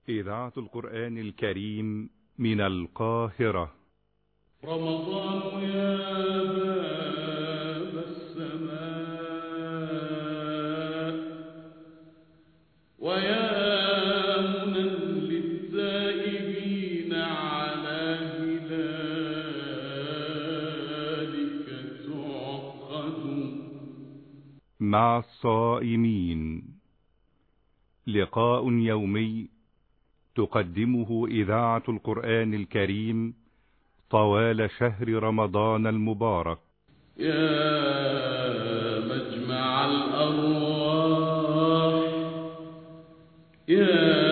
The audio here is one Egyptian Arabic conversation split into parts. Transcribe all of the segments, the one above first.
إذاعة القرآن الكريم من القاهرة رمضان يا باب السماء ويا منى للتائبين على هلالك تعقد مع الصائمين لقاء يومي تقدمه إذاعة القرآن الكريم طوال شهر رمضان المبارك يا مجمع الأرواح يا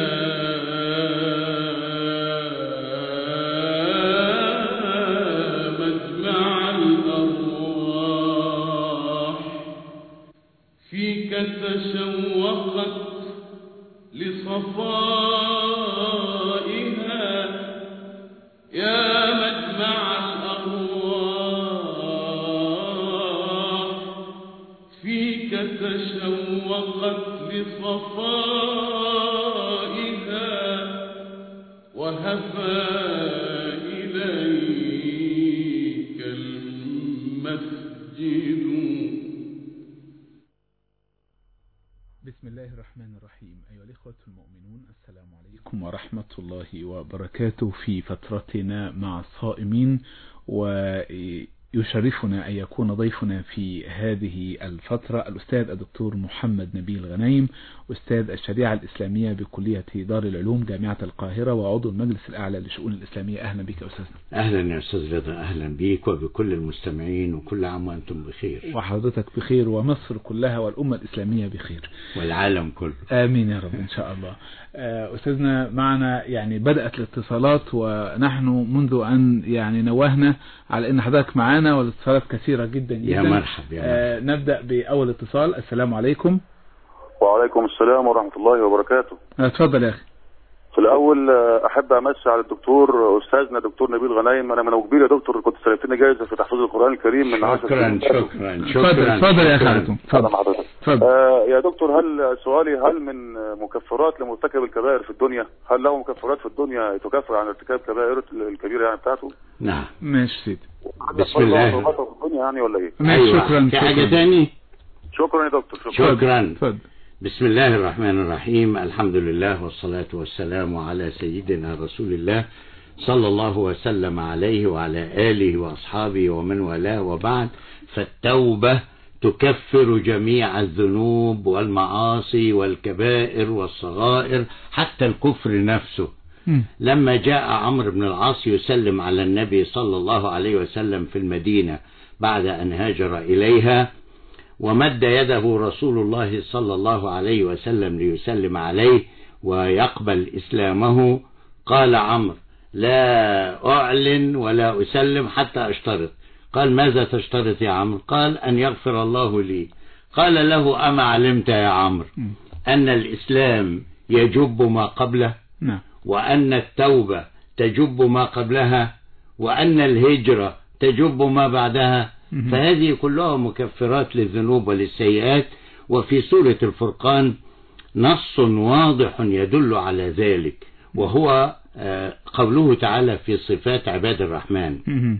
مجمع الأرواح فيك تشوقت لصفائها يا مجمع الأرواح فيك تشوقت لصفائها وهفى إليك المسجد بسم الله الرحمن الرحيم أيها الإخوة المؤمنون السلام عليكم ورحمة الله وبركاته في فترتنا مع الصائمين ويشرفنا أن يكون ضيفنا في هذه الفترة الأستاذ الدكتور محمد نبيل غنايم أستاذ الشريعة الإسلامية بكلية دار العلوم جامعة القاهرة وعضو المجلس الأعلى للشؤون الإسلامية أهلا بك أستاذنا أهلا يا أستاذ رضا أهلا بيك وبكل المستمعين وكل عام وأنتم بخير وحضرتك بخير ومصر كلها والأمة الإسلامية بخير والعالم كله آمين يا رب إن شاء الله آه، أستاذنا معنا يعني بدأت الاتصالات ونحن منذ أن يعني نوهنا على أن حضرتك معنا والاتصالات كثيرة جدا جدا يا مرحب يا آه، نبدأ بأول اتصال السلام عليكم وعليكم السلام ورحمة الله وبركاته آه، اتفضل يا أخي في الأول آه، أحب أمسي على الدكتور أستاذنا دكتور نبيل غنايم أنا من أبو يا دكتور كنت سلمتني جايزة في تحفيظ القرآن الكريم من 10 شكرا سنين فاتوا. شكرا اتفضل شكرا اتفضل يا أخي شكراً. عليكم أهلا اتفضل حضرتك اتفضل آه يا دكتور هل سؤالي هل من مكفرات لمرتكب الكبائر في الدنيا هل له مكفرات في الدنيا تكفر عن ارتكاب كبائر الكبيرة يعني بتاعته نعم ماشي سيدي بسم الله. في الدنيا يعني ولا إيه ماشي أيوة. شكرا في حاجة شكرا تاني شكرا يا دكتور شكرا شكرا اتفضل بسم الله الرحمن الرحيم الحمد لله والصلاة والسلام على سيدنا رسول الله صلى الله وسلم عليه وعلى آله وأصحابه ومن والاه وبعد فالتوبة تكفر جميع الذنوب والمعاصي والكبائر والصغائر حتى الكفر نفسه مم. لما جاء عمرو بن العاص يسلم على النبي صلى الله عليه وسلم في المدينة بعد أن هاجر إليها ومد يده رسول الله صلى الله عليه وسلم ليسلم عليه ويقبل إسلامه قال عمرو لا أعلن ولا أسلم حتى أشترط قال ماذا تشترط يا عمرو قال أن يغفر الله لي قال له أما علمت يا عمرو مم. أن الإسلام يجب ما قبله نعم وأن التوبة تجب ما قبلها وأن الهجرة تجب ما بعدها مهم. فهذه كلها مكفرات للذنوب وللسيئات وفي سورة الفرقان نص واضح يدل على ذلك وهو آه، قوله تعالى في صفات عباد الرحمن مم.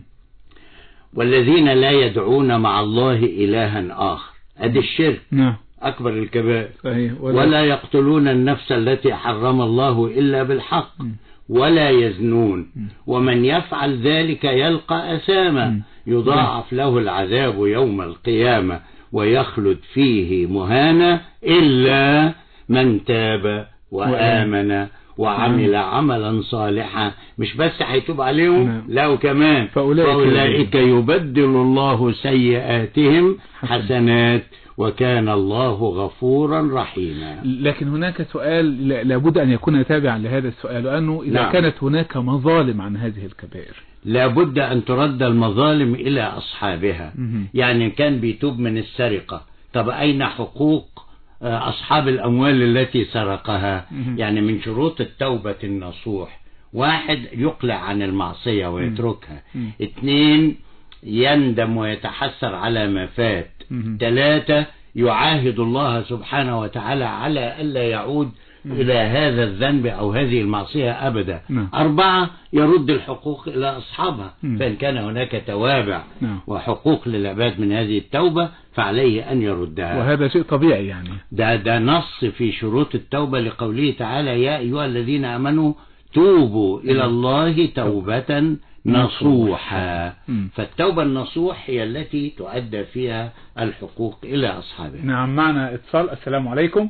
والذين لا يدعون مع الله إلها آخر أدي الشرك نعم أكبر الكبائر صحيح ولا يقتلون النفس التي حرم الله إلا بالحق مم. ولا يزنون مم. ومن يفعل ذلك يلقى أثاما مم. يضاعف له العذاب يوم القيامة ويخلد فيه مهانا إلا من تاب وآمن وعمل عملا صالحا مش بس هيتوب عليهم نعم. لا وكمان فأولئك فأولئك يبدل الله سيئاتهم حسنات وكان الله غفورا رحيما لكن هناك سؤال لا- لابد أن يكون تابعا لهذا السؤال لأنه إذا نعم. كانت هناك مظالم عن هذه الكبائر لابد أن ترد المظالم إلى أصحابها مهم. يعني كان بيتوب من السرقة طب أين حقوق آه، أصحاب الأموال التي سرقها مهم. يعني من شروط التوبة النصوح واحد يقلع عن المعصية ويتركها مم. اثنين يندم ويتحسر على ما فات مهم. ثلاثة يعاهد الله سبحانه وتعالى على ألا يعود إلى هذا الذنب أو هذه المعصية أبدا نعم. أربعة يرد الحقوق إلى أصحابها مم. فإن كان هناك توابع نعم. وحقوق للعباد من هذه التوبة فعليه أن يردها وهذا شيء طبيعي يعني ده ده نص في شروط التوبة لقوله تعالى يا أيها الذين آمنوا توبوا إلى الله توبة نصوحا مم. فالتوبة النصوح هي التي تؤدى فيها الحقوق إلى أصحابها نعم معنا اتصال السلام عليكم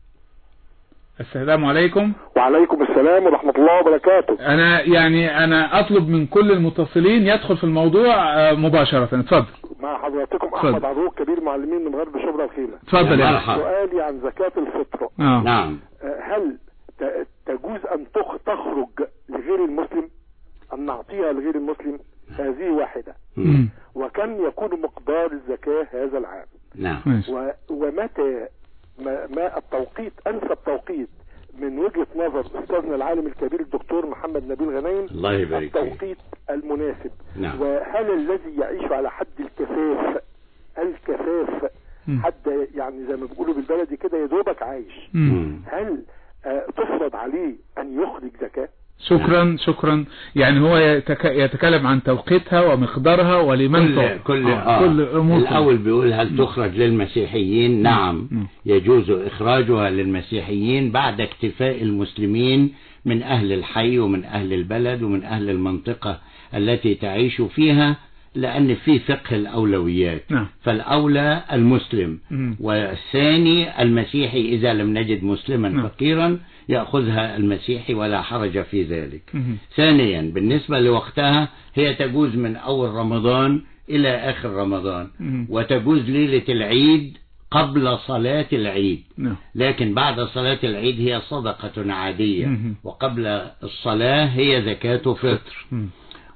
السلام عليكم وعليكم السلام ورحمة الله وبركاته انا يعني انا اطلب من كل المتصلين يدخل في الموضوع آه، مباشرة اتفضل مع حضراتكم اتفضل. أحمد عروق كبير معلمين من غرب شبرا الخيمة اتفضل يا يا مرحبا. أخي. سؤالي عن زكاة الفطر اه نعم آه، هل ت- تجوز أن تخ- تخرج لغير المسلم أم نعطيها لغير المسلم هذه واحدة مم. وكم يكون مقدار الزكاة هذا العام نعم ماشي و- ومتى ما, ما التوقيت أنسب توقيت من وجهة نظر أستاذنا العالم الكبير الدكتور محمد نبيل غنايم الله يبارك فيك التوقيت المناسب نعم. وهل الذي يعيش على حد الكفاف الكفاف مم. حد يعني زي ما بيقولوا بالبلدي كده يا دوبك عايش مم. مم. هل آه، تفرض عليه ان يخرج زكاه شكرا شكرا يعني هو يتك... يتكلم عن توقيتها ومقدارها ولمن كل تعطى. كل, آه. آه. كل أمور الأول بيقول هل تخرج للمسيحيين نعم مم. يجوز إخراجها للمسيحيين بعد اكتفاء المسلمين من أهل الحي ومن أهل البلد ومن أهل المنطقة التي تعيش فيها لأن في فقه الأولويات نعم. فالأولى المسلم مم. والثاني المسيحي إذا لم نجد مسلما نعم. فقيرا يأخذها المسيحي ولا حرج في ذلك مم. ثانيا بالنسبة لوقتها هي تجوز من أول رمضان إلى آخر رمضان مم. وتجوز ليلة العيد قبل صلاة العيد نعم لكن بعد صلاة العيد هي صدقة عادية مم. وقبل الصلاة هي زكاة فطر مم.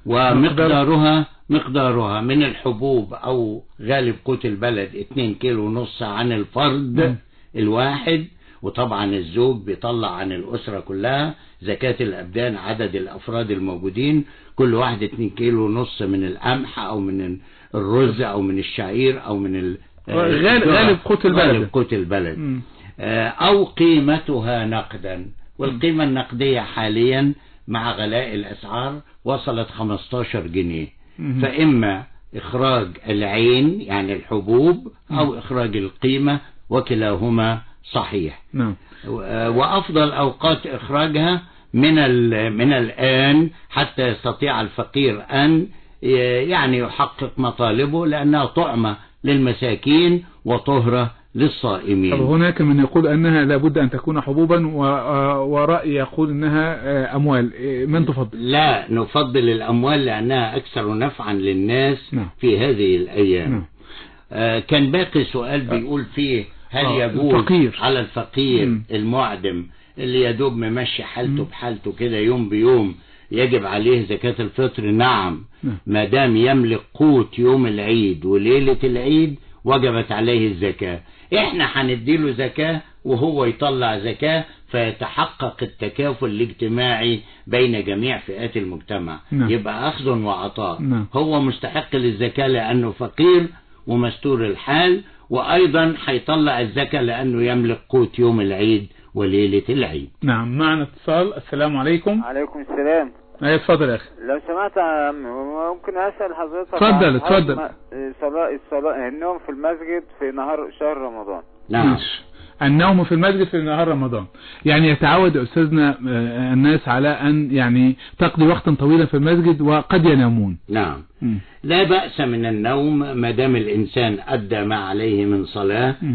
ومقدارها مقدارها من الحبوب أو غالب قوت البلد 2 كيلو ونص عن الفرد مم. الواحد وطبعا الزوج بيطلع عن الأسرة كلها زكاة الأبدان عدد الأفراد الموجودين كل واحد 2 كيلو ونص من القمح أو من الرز أو من الشعير أو من ال- غالب- غالب قوت البلد. غالب قوت البلد مم. آه، أو قيمتها نقدا والقيمة النقدية حاليا مع غلاء الأسعار وصلت 15 جنيه مم. فإما إخراج العين يعني الحبوب أو إخراج القيمة وكلاهما صحيح نعم و- وأفضل أوقات إخراجها من ال- من الآن حتى يستطيع الفقير أن ي- يعني يحقق مطالبه لأنها طعمة للمساكين وطهرة طب للصائمين هناك من يقول أنها لابد أن تكون حبوبا و... آه، ورأي يقول أنها آه، أموال إيه، من تفضل لا نفضل الأموال لأنها أكثر نفعا للناس نعم. في هذه الأيام نعم. آه، كان باقي سؤال بيقول فيه هل آه، يجوز الفقير. على الفقير مم. المعدم اللي يدوب ممشي حالته بحالته كده يوم بيوم يجب عليه زكاة الفطر نعم نعم. ما دام يملك قوت يوم العيد وليلة العيد وجبت عليه الزكاة احنا هنديله زكاة وهو يطلع زكاة فيتحقق التكافل الاجتماعي بين جميع فئات المجتمع نعم. يبقى أخذ وعطاء نعم. هو مستحق للزكاة لأنه فقير ومستور الحال وأيضا هيطلع الزكاة لأنه يملك قوت يوم العيد وليلة العيد نعم معنا اتصال السلام عليكم عليكم السلام أي اتفضل يا أخي لو سمعت عم- ممكن اسال حضرتك اتفضل، عن اتفضل. حكم صلاة الصلاة النوم في المسجد في نهار شهر رمضان نعم ماشي. النوم في المسجد في نهار رمضان يعني يتعود يا أستاذنا آه، الناس على أن يعني تقضي وقتا طويلا في المسجد وقد ينامون نعم مم. لا بأس من النوم ما دام الإنسان أدى ما عليه من صلاة مم.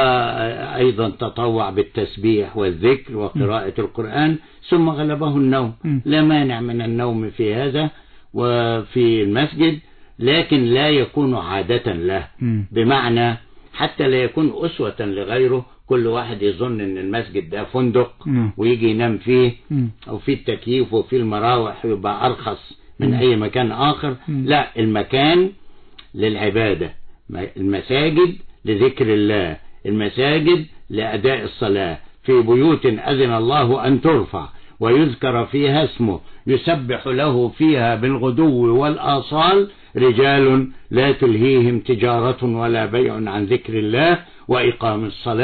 وأيضا تطوع بالتسبيح والذكر وقراءة القرآن ثم غلبه النوم مم. لا مانع من النوم في هذا وفي المسجد لكن لا يكون عادة له مم. بمعنى حتى لا يكون أسوة لغيره كل واحد يظن ان المسجد ده فندق مم. ويجي ينام فيه مم. او في التكييف وفي المراوح يبقى ارخص من اي مكان اخر مم. لا المكان للعبادة ما- المساجد لذكر الله المساجد لأداء الصلاة في بيوت أذن الله أن ترفع ويذكر فيها اسمه يسبح له فيها بالغدو والآصال رجال لا تلهيهم تجارة ولا بيع عن ذكر الله وإقام الصلاة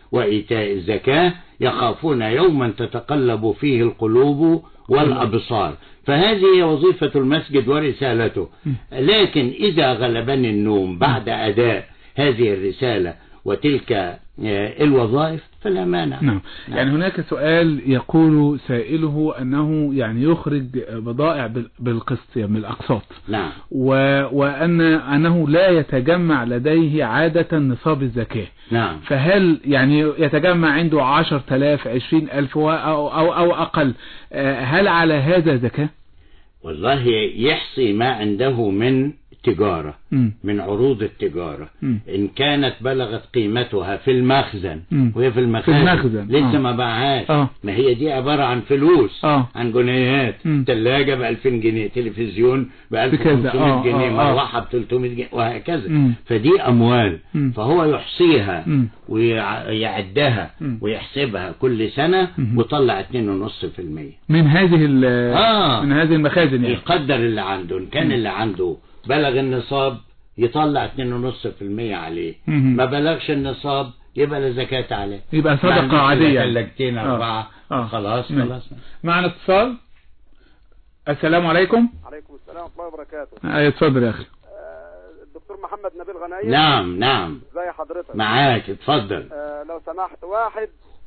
وإيتاء الزكاة يخافون يوما تتقلب فيه القلوب والأبصار فهذه هي وظيفة المسجد ورسالته لكن إذا غلبني النوم بعد أداء هذه الرسالة وتلك آه، الوظائف فلا مانع نعم يعني هناك سؤال يقول سائله أنه يعني يخرج بضائع بال- بالقسط يعني من الأقساط نعم و... وأن أنه لا يتجمع لديه عادة نصاب الزكاة نعم فهل يعني يتجمع عنده عشر تلاف عشرين ألف و- أو, أو, أو أقل آه، هل على هذا زكاة؟ والله يحصي ما عنده من تجارة مم. من عروض التجارة مم. إن كانت بلغت قيمتها في المخزن مم. وهي في المخازن في المخزن، لسه آه. ما باعهاش آه. ما هي دي عبارة عن فلوس آه. عن جنيهات مم. ثلاجة ب 2000 جنيه تلفزيون ب بكذا، 1500 آه، جنيه آه، آه. مروحة ب 300 جنيه وهكذا مم. فدي أموال مم. فهو يحصيها مم. ويعدها مم. ويحسبها كل سنة مم. ويطلع 2.5% من هذه ال- آه. من هذه المخازن يعني يقدر اللي عنده إن كان اللي عنده بلغ النصاب يطلع 2.5% عليه مم. ما بلغش النصاب يبقى لا زكاة عليه يبقى ما صدقة عندوش عادية إلا يعني. ثلاجتين آه. أربعة آه. خلاص مم. خلاص معنا اتصال السلام عليكم عليكم السلام ورحمه الله وبركاته ايوه اتفضل يا اخي آه، الدكتور محمد نبيل غنايم نعم نعم ازي حضرتك معاك اتفضل آه، لو سمحت واحد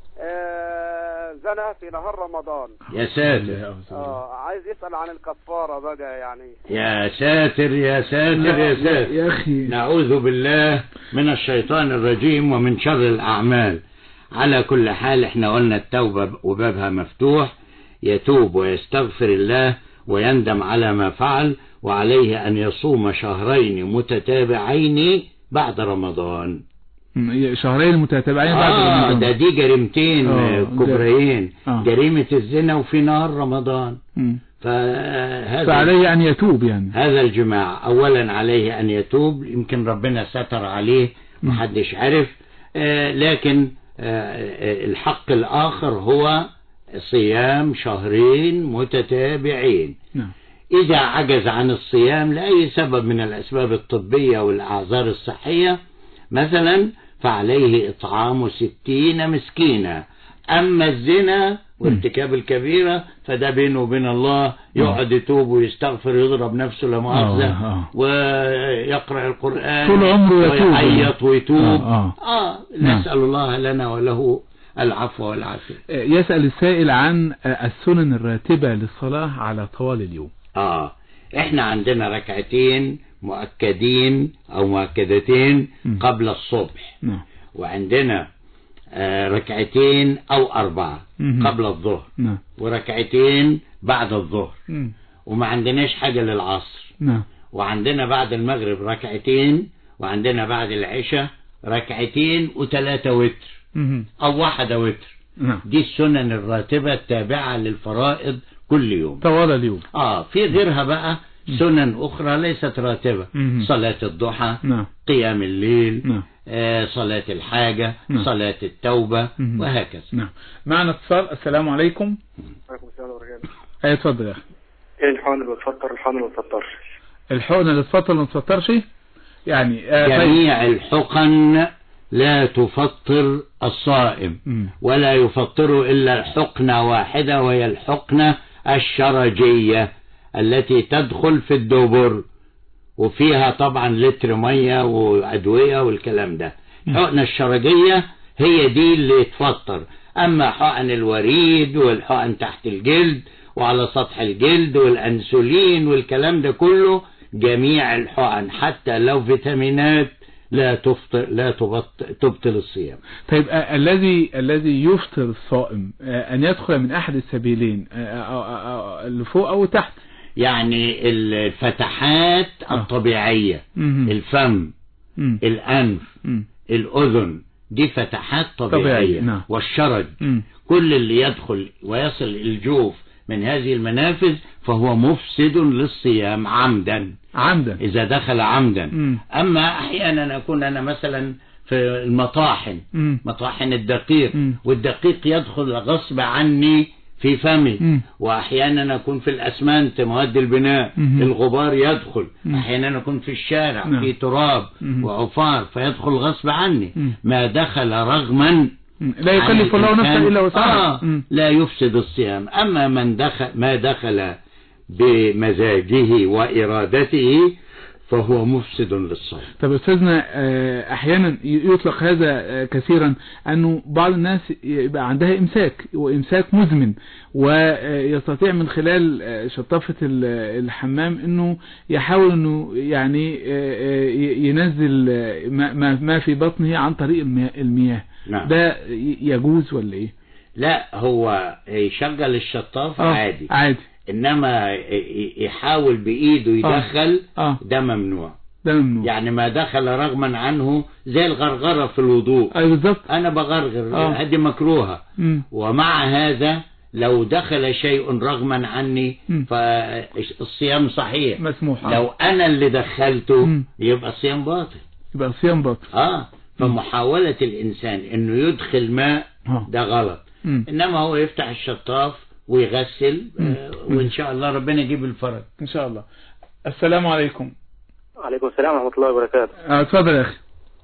آه، زنى في نهار رمضان يا ساتر اه عايز يسأل عن الكفارة بقى يعني يا ساتر يا ساتر يا ساتر يا اخي نعوذ بالله من الشيطان الرجيم ومن شر الأعمال على كل حال احنا قلنا التوبة وبابها مفتوح يتوب ويستغفر الله ويندم على ما فعل وعليه أن يصوم شهرين متتابعين بعد رمضان م- شهرين متتابعين بعد آه رمضان ده دي جريمتين آه، آه، كبريين آه. جريمة الزنا وفي نهار رمضان مم. فهذا فعليه ان يتوب يعني هذا الجماع أولا عليه أن يتوب يمكن ربنا ستر عليه محدش عرف آه، لكن آه، آه، الحق الآخر هو صيام شهرين متتابعين نعم إذا عجز عن الصيام لأي سبب من الأسباب الطبية والأعذار الصحية مثلا فعليه إطعام ستين مسكينا أما الزنا وارتكاب الكبيرة فده بينه وبين الله يقعد يتوب ويستغفر يضرب نفسه لا آه، مؤاخذة آه. ويقرأ القرآن طول عمره يتوب. ويعيط ويتوب آه، آه نعم. نسأل الله لنا وله العفو والعافية آه، يسأل السائل عن آه، السنن الراتبة للصلاة على طوال اليوم اه احنا عندنا ركعتين مؤكدين او مؤكدتين مم. قبل الصبح نعم وعندنا آه ركعتين او اربعة مم. قبل الظهر نعم وركعتين بعد الظهر مم. وما عندناش حاجة للعصر نعم وعندنا بعد المغرب ركعتين وعندنا بعد العشاء ركعتين وثلاثة وتر مم. او واحدة وتر نعم دي السنن الراتبة التابعة للفرائض كل يوم طوال اليوم اه في غيرها بقى سنن اخرى ليست راتبة مم. صلاة الضحى نعم قيام الليل نعم آه صلاة الحاجة نعم. صلاة التوبة مم. وهكذا نعم معنا اتصال السلام عليكم عليكم السلام وبركاته ايوه اتفضل يا اخي ايه الحقن اللي بتفطر الحقن اللي ما بتفطرش الحقنة اللي تفطر وما تفطرش يعني آه طيب. جميع الحقن لا تفطر الصائم مم. ولا يفطر إلا حقنة واحدة وهي الحقنة الشرجية التي تدخل في الدبر وفيها طبعا لتر مية وأدوية والكلام ده الحقنة الشرجية هي دي اللي تفطر أما حقن الوريد والحقن تحت الجلد وعلى سطح الجلد والأنسولين والكلام ده كله جميع الحقن حتى لو فيتامينات لا تفطر لا تبط تبطل الصيام طيب آه الذي الذي يفطر الصائم آه ان يدخل من احد السبيلين آه آه آه آه اللي فوق او تحت يعني الفتحات آه. الطبيعية مم. الفم مم. الأنف مم. الأذن دي فتحات طبيعية، طبيعية نعم. والشرج مم. كل اللي يدخل ويصل الجوف من هذه المنافذ فهو مفسد للصيام عمدا عمدا إذا دخل عمدا مم. أما أحيانا أكون أنا مثلا في المطاحن مم. مطاحن الدقيق مم. والدقيق يدخل غصب عني في فمي مم. واحيانا اكون في الاسمنت مواد البناء مم. الغبار يدخل مم. احيانا اكون في الشارع نعم. في تراب مم. وعفار فيدخل غصب عني مم. ما دخل رغما مم. لا عن يكلف الله نفسا الإنسان، إلا وسعها آه مم. لا يفسد الصيام أما من دخل ما دخل بمزاجه وإرادته فهو مفسد للصوم طب يا استاذنا آه، احيانا ي- يطلق هذا آه، كثيرا انه بعض الناس يبقى عندها امساك وامساك مزمن ويستطيع من خلال آه، شطافة ال- الحمام انه يحاول انه يعني آه، آه، ي- ينزل آه، ما- ما ما في بطنه عن طريق المياه- المياه نعم. ده ي- يجوز ولا ايه لا هو يشغل الشطاف آه، عادي عادي إنما ي- ي- يحاول بإيده يدخل اه ده ممنوع ده ممنوع يعني ما دخل رغما عنه زي الغرغرة في الوضوء اي بالظبط أنا بغرغر آه. هذه مكروهة مم. ومع هذا لو دخل شيء رغما عني مم. فالصيام صحيح مسموح آه. لو أنا اللي دخلته مم. يبقى الصيام باطل يبقى صيام باطل اه فمحاولة الإنسان إنه يدخل ماء آه. ده غلط مم. إنما هو يفتح الشطاف ويغسل آه مم. وإن شاء الله ربنا يجيب الفرج ان شاء الله السلام عليكم وعليكم السلام ورحمة الله وبركاته آه، اتفضل يا اخي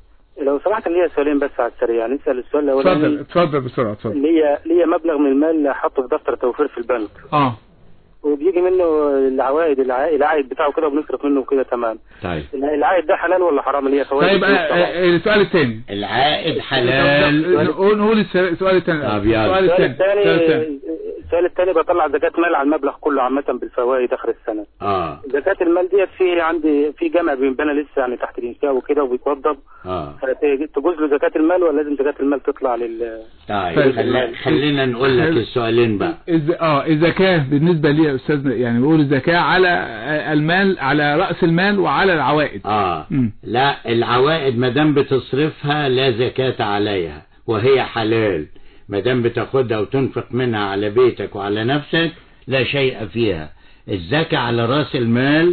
لو سمحت لي سؤالين بس على السريع نسأل السؤال اتفضل الأولاني اتفضل بسرعة اتفضل ليا ليا مبلغ من المال حاطه في دفتر توفير في البنك اه وبيجي منه العوائد الع- العائد بتاعه كده وبنصرف منه كده تمام طيب العائد ده حلال ولا حرام اللي هي فوائد طيب آه، الفلوس طبعاً. آه، السؤال الثاني العائد حلال نقول نقول الس- السؤال الثاني طب يلا. السؤال السؤال الثاني السؤال الثاني الثاني السؤال الثاني بطلع زكاة مال على المبلغ كله عامة بالفوائد آخر السنة اه زكاة المال ديت في عندي في جامع بينبنى لسه يعني تحت الإنشاء وكده وبيتوضب اه تجوز له زكاة المال ولا لازم زكاة المال تطلع لل طيب طيب. خلي- خلينا نقول لك السؤالين بقى إز... اه الزكاة بالنسبة لي يا استاذنا يعني بقول الزكاة على آه، المال على رأس المال وعلى العوائد اه مم. لا العوائد ما دام بتصرفها لا زكاة عليها وهي حلال ما دام بتاخدها وتنفق منها على بيتك وعلى نفسك لا شيء فيها الزكاة على راس المال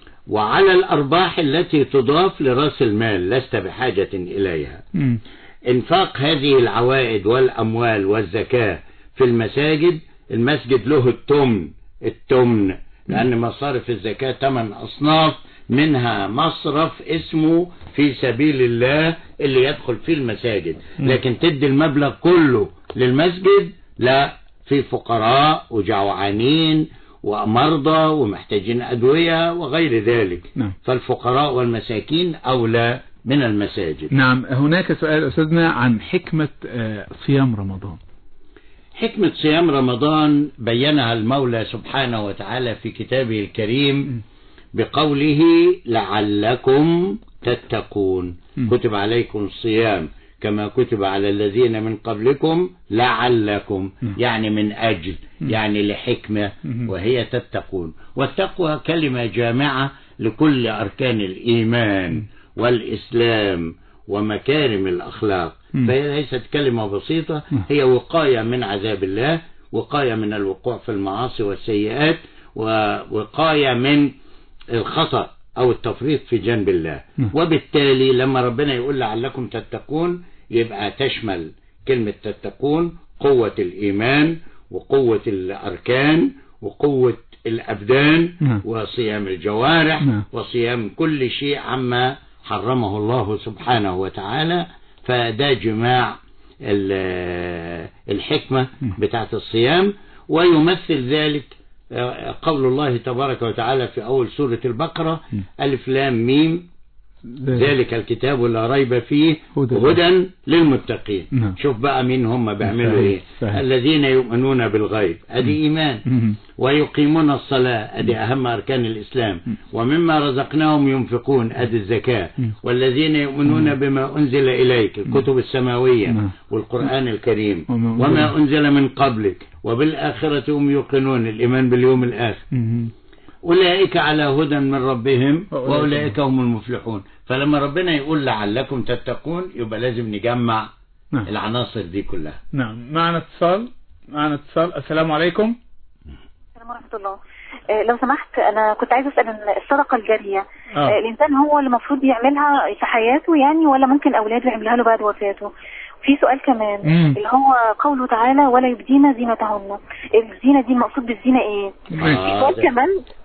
وعلى الأرباح التي تضاف لراس المال لست بحاجة إليها مم. انفاق هذه العوائد والأموال والزكاة في المساجد المسجد له التمن التمن لأن مصارف الزكاة ثمان أصناف منها مصرف اسمه في سبيل الله اللي يدخل فيه المساجد لكن تدي المبلغ كله للمسجد لا في فقراء وجوعانين ومرضى ومحتاجين أدوية وغير ذلك نعم. فالفقراء والمساكين أولى من المساجد نعم هناك سؤال أستاذنا عن حكمة آه، صيام رمضان حكمة صيام رمضان بينها المولى سبحانه وتعالى في كتابه الكريم بقوله لعلكم تتقون م. كتب عليكم الصيام كما كتب على الذين من قبلكم لعلكم م. يعني من أجل يعني لحكمة م. وهي تتقون والتقوى كلمة جامعة لكل أركان الإيمان والإسلام ومكارم الأخلاق م. فهي ليست كلمة بسيطة م. هي وقاية من عذاب الله وقاية من الوقوع في المعاصي والسيئات ووقاية من الخطأ أو التفريط في جنب الله م. وبالتالي لما ربنا يقول لعلكم تتقون يبقى تشمل كلمة تتقون قوة الإيمان وقوة الأركان وقوة الأبدان نعم. وصيام الجوارح نعم. وصيام كل شيء عما حرمه الله سبحانه وتعالى فده جماع ال- الحكمة بتاعت الصيام ويمثل ذلك آه، قول الله تبارك وتعالى في أول سورة البقرة ألف لام ميم ذلك الكتاب لا ريب فيه هدى. هدى للمتقين نعم. شوف بقى مين هم بيعملوا صحيح، ايه صحيح. الذين يؤمنون بالغيب ادي ايمان مم. ويقيمون الصلاة ادي اهم اركان الاسلام ومما رزقناهم ينفقون ادي الزكاة والذين يؤمنون بما انزل اليك الكتب السماوية نعم. والقرآن الكريم وما أنزل- وما انزل من قبلك وبالاخرة هم يوقنون الايمان باليوم الاخر مم. أولئك على هدى من ربهم وأولئك وأولئك هم المفلحون فلما ربنا يقول لعلكم تتقون يبقى لازم نجمع نعم. العناصر دي كلها نعم معنا اتصال معنا اتصال السلام عليكم السلام ورحمة الله آه، لو سمحت أنا كنت عايزة أسأل إن الصدقة الجارية آه. آه، الإنسان هو اللي المفروض يعملها في حياته يعني ولا ممكن أولاده يعملوها له بعد وفاته في سؤال كمان مم. اللي هو قوله تعالى ولا يبدين زينتهن الزينة دي المقصود بالزينة إيه ماشي. آه، سؤال ده- كمان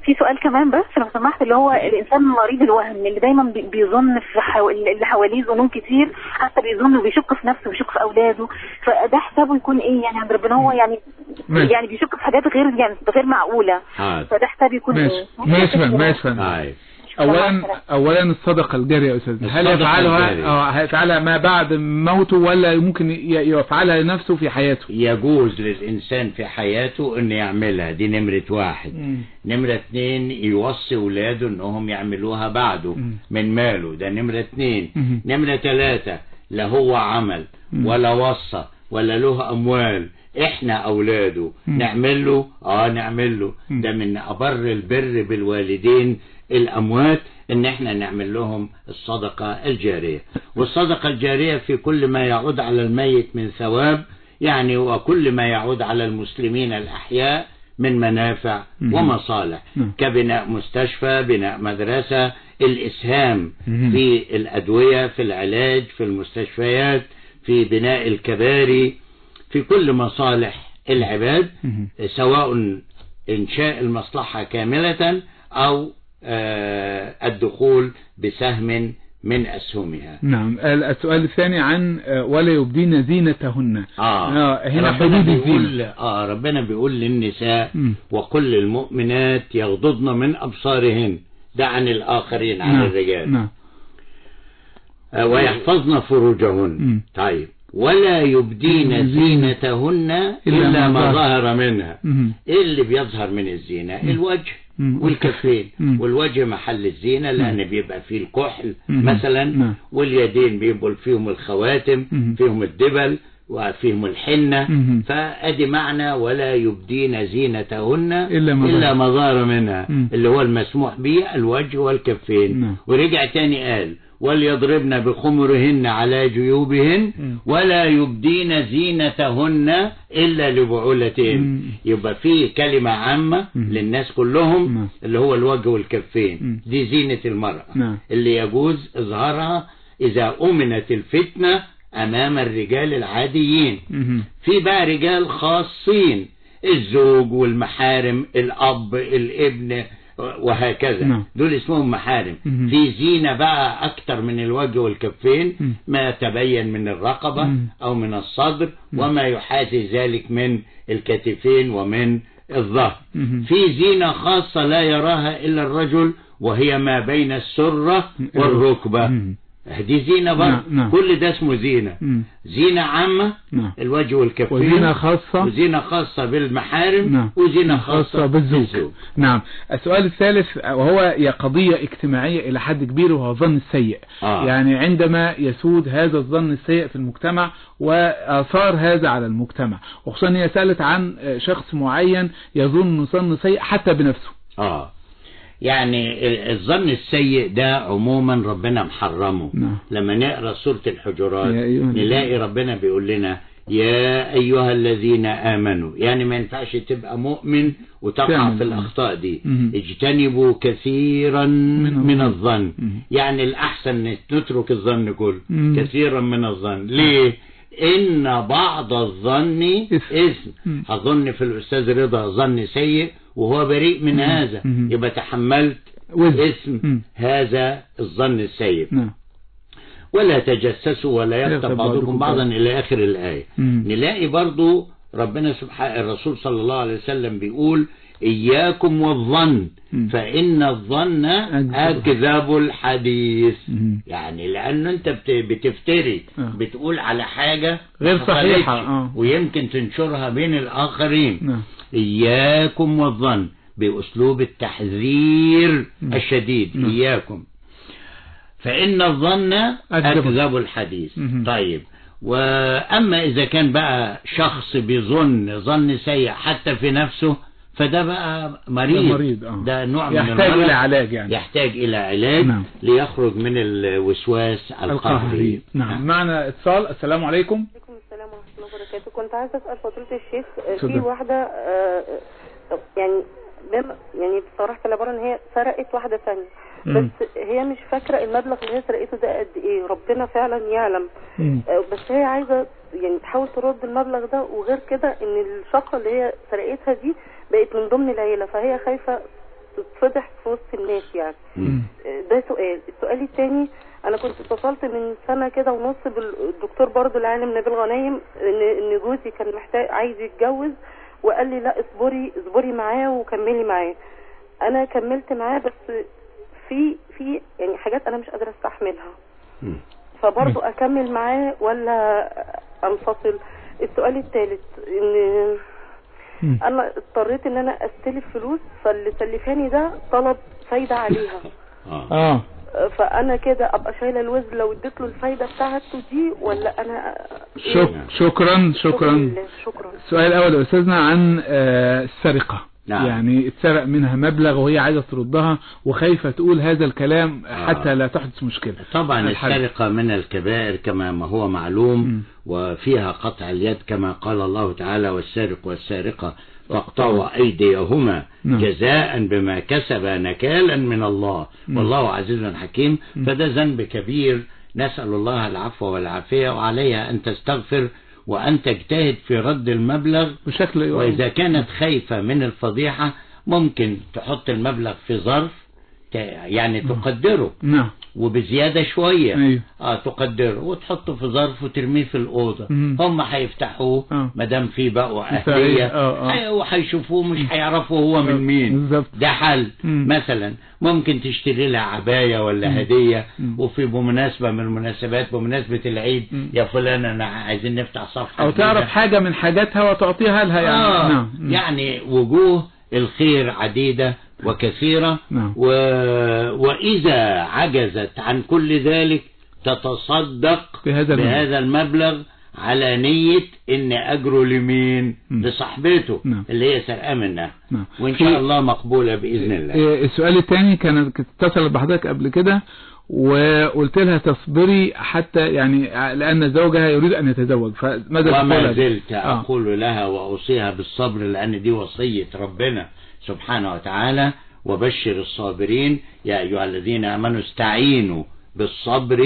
في سؤال كمان بس لو سمحت اللي هو الانسان مريض الوهم اللي دايما بي- بيظن في حو... اللي حواليه ظنون كتير حتى بيظن وبيشك في نفسه وبيشك في اولاده فده حسابه يكون ايه يعني عند ربنا هو يعني ماشي. يعني بيشك في حاجات غير يعني غير معقوله حاضر فده حسابه يكون ماشي ايه ماشي فندم، ماشي فندم. طيب اولا اولا الصدقه الجاريه يا استاذ هل الصدقة يفعلها الجارية. اه هيفعلها ما بعد موته ولا ممكن ي- يفعلها لنفسه في حياته يجوز للإنسان في حياته أن يعملها دي نمرة واحد مم. نمرة اتنين يوصي ولاده أنهم يعملوها بعده مم. من ماله ده نمرة اتنين مم. نمرة تلاتة لا هو عمل مم. ولا وصى ولا له أموال احنا اولاده مم. نعمل له اه نعمل له مم. ده من ابر البر بالوالدين الاموات ان احنا نعمل لهم الصدقة الجارية والصدقة الجارية في كل ما يعود على الميت من ثواب يعني وكل ما يعود على المسلمين الاحياء من منافع مم. ومصالح مم. كبناء مستشفى بناء مدرسة الإسهام مم. في الأدوية في العلاج في المستشفيات في بناء الكباري في كل مصالح العباد مم. سواء إنشاء المصلحة كاملة أو آه، الدخول بسهم من أسهمها نعم ال- السؤال الثاني عن آه، ولا يبدين زينتهن آه. هنا ربنا حدود بيقول الزينة آه ربنا بيقول للنساء مم. وقل للمؤمنات يغضضن من أبصارهن ده عن الآخرين عن نعم. الرجال نعم آه، ويحفظن فروجهن مم. طيب ولا يبدين زينتهن إلا إلا ما ما ظهر. ظهر منها مم. إيه اللي بيظهر من الزينة الوجه مم. والكفين مم. والوجه محل الزينة لأن بيبقى فيه الكحل مم. مثلا نعم. واليدين بيبقوا فيهم الخواتم مم. فيهم الدبل وفيهم الحنة مم. فأدي معنى ولا يبدين زينتهن إلا ما إلا ظهر. ما ظهر منها مم. اللي هو المسموح به الوجه والكفين نعم. ورجع تاني قال وليضربن بخمرهن على جيوبهن مم. ولا يبدين زينتهن إلا لبعولتهن مم. يبقى في كلمة عامة مم. للناس كلهم نعم. اللي هو الوجه والكفين مم. دي زينة المرأة نعم. اللي يجوز إظهارها إذا أمنت الفتنة أمام الرجال العاديين مم. في بقى رجال خاصين الزوج والمحارم الأب الابن وهكذا نعم. دول اسمهم محارم مم. في زينة بقى أكتر من الوجه والكفين مم. ما يتبين من الرقبة مم. أو من الصدر وما يحاذي ذلك من الكتفين ومن الظهر مم. في زينة خاصة لا يراها إلا الرجل وهي ما بين السرة والركبة مم. دي زينة برضه نعم، نعم. كل ده اسمه زينة مم. زينة عامة نعم. الوجه والكفين وزينة خاصة وزينة خاصة بالمحارم نعم. وزينة خاصة خاصة بالزوج نعم السؤال الثالث وهو هي قضية اجتماعية إلى حد كبير وهو الظن السيء آه. يعني عندما يسود هذا الظن السيء في المجتمع وآثار هذا على المجتمع وخصوصا هي سألت عن شخص معين يظن ظن سيء حتى بنفسه اه يعني ال- الظن السيء ده عموما ربنا محرمه نعم. لما نقرا سورة الحجرات يا أيها الذين- نلاقي ربنا بيقول لنا يا أيها الذين آمنوا يعني ما ينفعش تبقى مؤمن وتقع تعمل في ذنب. الأخطاء دي مم. اجتنبوا كثيرا من من الظن. الظن مم. يعني الأحسن نترك الظن كله مم. كثيرا من الظن ليه إن بعض الظن إثم. إثم مم. أظن في الأستاذ رضا ظن سيء وهو بريء من هذا مم. يبقى تحملت وزن. اسم مم. هذا الظن السيء نعم ولا تجسسوا ولا يغتب يغتب بعضكم بعضكم بعضا بعضا. إلى آخر الآية مم. نلاقي برضو ربنا سبحانه الرسول صلى الله عليه وسلم بيقول إياكم والظن مم. فإن الظن أكذب. أكذب الحديث مم. يعني لأنه أنت بت- بتفتري آه. بتقول على حاجة غير ما صحيحة، حصلتش آه. ويمكن تنشرها بين الآخرين نعم إياكم والظن بأسلوب التحذير مم. الشديد نعم. إياكم فإن الظن أكذب. أكذب الحديث مم. طيب وأما إذا كان بقى شخص بيظن ظن سيء حتى في نفسه فده بقى مريض ده مريض، آه. ده نوع من يحتاج المرض إلى علاج يعني يحتاج إلى علاج نعم. ليخرج من الوسواس القهري القهري نعم معنا اتصال السلام عليكم عليكم السلام ورحمة الله وبركاته كنت عايزة أسأل فضيلة الشيخ آه، في اتفضل. واحدة آه، آه، يعني بم يعني بصراحة العبارة إن هي سرقت واحدة ثانية مم. بس هي مش فاكرة المبلغ اللي هي سرقته ده قد إيه ربنا فعلا يعلم مم. آه، بس هي عايزة يعني تحاول ترد المبلغ ده وغير كده إن الشقة اللي هي سرقتها دي بقت من ضمن العيلة فهي خايفة تتفضح في وسط الناس يعني ده سؤال السؤال الثاني انا كنت اتصلت من سنه كده ونص بالدكتور برضو العالم نبيل غنايم ان ان جوزي كان محتاج عايز يتجوز وقال لي لا اصبري اصبري معاه وكملي معاه انا كملت معاه بس في في يعني حاجات انا مش قادره استحملها فبرضو اكمل معاه ولا انفصل السؤال الثالث ان انا اضطريت ان انا استلف فلوس فاللي سلفاني ده طلب فايده عليها اه فانا كده ابقى شايله الوزن لو اديت له الفايده بتاعته دي ولا انا شك شكرا شكرا لله، شكرا السؤال الأول يا أستاذنا عن آه، السرقة نعم. يعني اتسرق منها مبلغ وهي عايزة تردها وخايفة تقول هذا الكلام حتى لا تحدث مشكلة طبعا الحل. السرقة من الكبائر كما ما هو معلوم وفيها قطع اليد كما قال الله تعالى والسارق والسارقة فاقطعوا أيديهما نعم. جزاء بما كسب نكالا من الله والله عزيز حكيم فده ذنب كبير نسأل الله العفو والعافية وعليها أن تستغفر وأن تجتهد في رد المبلغ بشكل وإذا كانت خايفة من الفضيحة ممكن تحط المبلغ في ظرف ت- يعني تقدره نعم وبزيادة شوية أيوه. اه تقدره وتحطه في ظرف وترميه في الأوضة مم. هم هيفتحوه آه. ما دام في بقوا في أهلية آه، آه. هي- وهيشوفوه مش هيعرفوا هو من مين بالظبط ده حل مم. مثلا ممكن تشتري لها عباية ولا هدية وفي بمناسبة من المناسبات بمناسبة العيد يا فلان أنا عايزين نفتح صفحة أو تعرف جديدة. حاجة من حاجاتها وتعطيها لها يعني آه نعم يعني وجوه الخير عديدة وكثيرة نعم. و... وإذا عجزت عن كل ذلك تتصدق بهذا المبلغ. بهذا المبلغ على نية ان اجره لمين مم. لصاحبته نعم. اللي هي سرقة منها نعم. وان في- شاء الله مقبولة باذن الله إيه، السؤال الثاني كانت كانت اتصلت بحضرتك قبل كده وقلت لها تصبري حتى يعني لأن زوجها يريد أن يتزوج فماذا تقول وما هذه؟ زلت آه. أقول لها وأوصيها بالصبر لأن دي وصية ربنا سبحانه وتعالى وبشر الصابرين يا أيها الذين آمنوا استعينوا بالصبر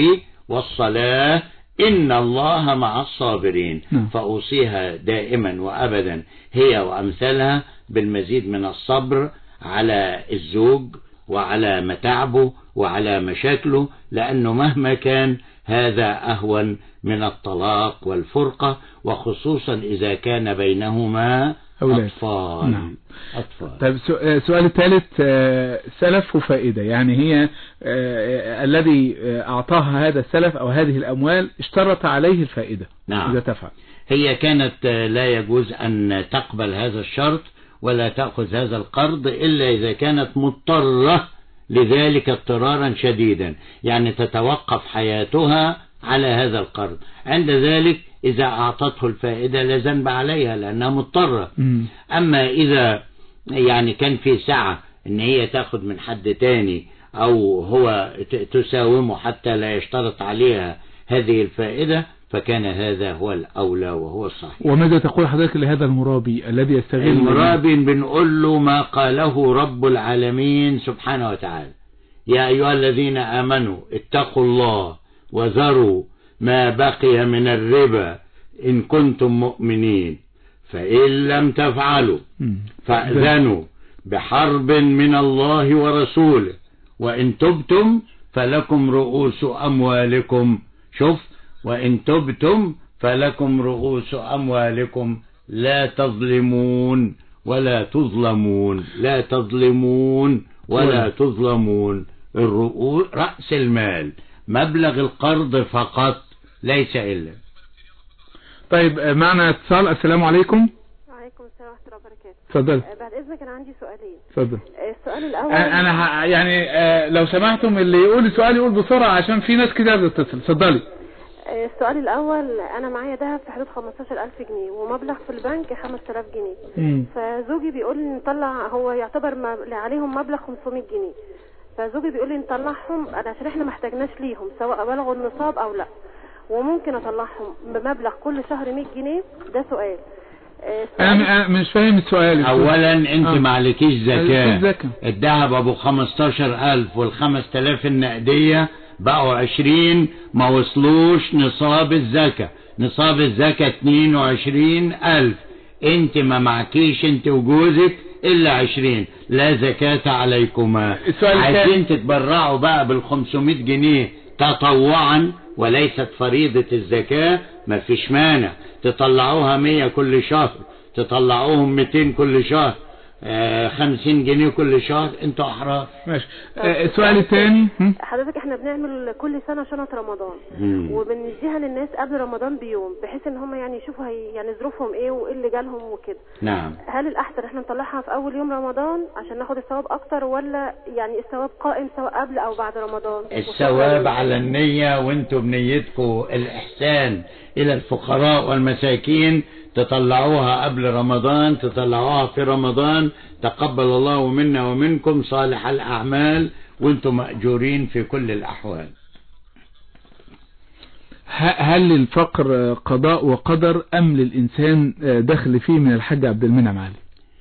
والصلاة إن الله مع الصابرين نعم. فأوصيها دائما وأبدا هي وأمثالها بالمزيد من الصبر على الزوج وعلى متاعبه وعلى مشاكله لأنه مهما كان هذا أهون من الطلاق والفرقة وخصوصا إذا كان بينهما أولاد. أطفال نعم. أطفال طيب سو- آه، السؤال الثالث آه، سلف وفائدة يعني هي آه، آه، الذي آه، أعطاها هذا السلف أو هذه الأموال اشترط عليه الفائدة نعم. إذا تفعل هي كانت آه، لا يجوز أن تقبل هذا الشرط ولا تأخذ هذا القرض إلا إذا كانت مضطرة لذلك اضطرارا شديدا يعني تتوقف حياتها على هذا القرض عند ذلك إذا أعطته الفائدة لا ذنب عليها لأنها مضطرة مم. أما إذا يعني كان في سعة إن هي تاخد من حد تاني أو هو ت- تساومه حتى لا يشترط عليها هذه الفائدة فكان هذا هو الأولى وهو الصحيح وماذا تقول حضرتك لهذا المرابي الذي يستغل المرابي بنقول له ما قاله رب العالمين سبحانه وتعالى يا أيها الذين آمنوا اتقوا الله وذروا ما بقي من الربا إن كنتم مؤمنين فإن لم تفعلوا مم. فأذنوا بحرب من الله ورسوله وإن تبتم فلكم رؤوس أموالكم شوف وإن تبتم فلكم رؤوس أموالكم لا تظلمون ولا تظلمون لا تظلمون ولا تظلمون الرؤوس رأس المال مبلغ القرض فقط ليس إلا طيب آه، معنا اتصال السلام عليكم وعليكم السلام ورحمه الله وبركاته اتفضل آه، بعد اذنك انا عندي سؤالين اتفضل آه، السؤال الاول آه، انا ه- يعني آه، لو سمحتم اللي يقول السؤال يقول بسرعة عشان في ناس كده بتتصل اتفضلي آه، السؤال الاول انا معايا دهب في حدود 15000 جنيه ومبلغ في البنك 5000 جنيه مم. فزوجي بيقول لي نطلع هو يعتبر ما عليهم مبلغ 500 جنيه فزوجي بيقول لي نطلعهم انا عشان احنا ما احتاجناش ليهم سواء بلغوا النصاب او لا وممكن اطلعهم بمبلغ كل شهر 100 جنيه ده سؤال آه، انا السؤال م- أنا مش فاهم السؤال اولا انت آه. معلكيش زكاة زكاة. الذهب ابو 15000 وال 5000 النقدية بقوا 20 ما وصلوش نصاب الزكاة نصاب الزكاة 22000 انت ما معكيش انت وجوزك إلا عشرين لا زكاة عليكما السؤال الثاني. عايزين تتبرعوا بقى بالخمسمائة جنيه تطوعا وليست فريضة الزكاة ما فيش مانع تطلعوها مية كل شهر تطلعوهم ميتين كل شهر آه خمسين جنيه كل شهر انتوا احرار ماشي آه، السؤال الثاني هم؟ حضرتك احنا بنعمل كل سنة شنطة رمضان مم. وبنديها للناس قبل رمضان بيوم بحيث ان هم يعني يشوفوا هي يعني ظروفهم ايه وايه اللي جالهم وكده نعم هل الاحسن احنا نطلعها في اول يوم رمضان عشان ناخد الثواب اكتر ولا يعني الثواب قائم سواء قبل او بعد رمضان الثواب على النية وانتوا بنيتكم الإحسان إلى الفقراء والمساكين تطلعوها قبل رمضان تطلعوها في رمضان تقبل الله منا ومنكم صالح الأعمال وانتم مأجورين في كل الأحوال ه- هل للفقر آه، قضاء وقدر أم للإنسان آه، دخل فيه من الحاج عبد المنعم علي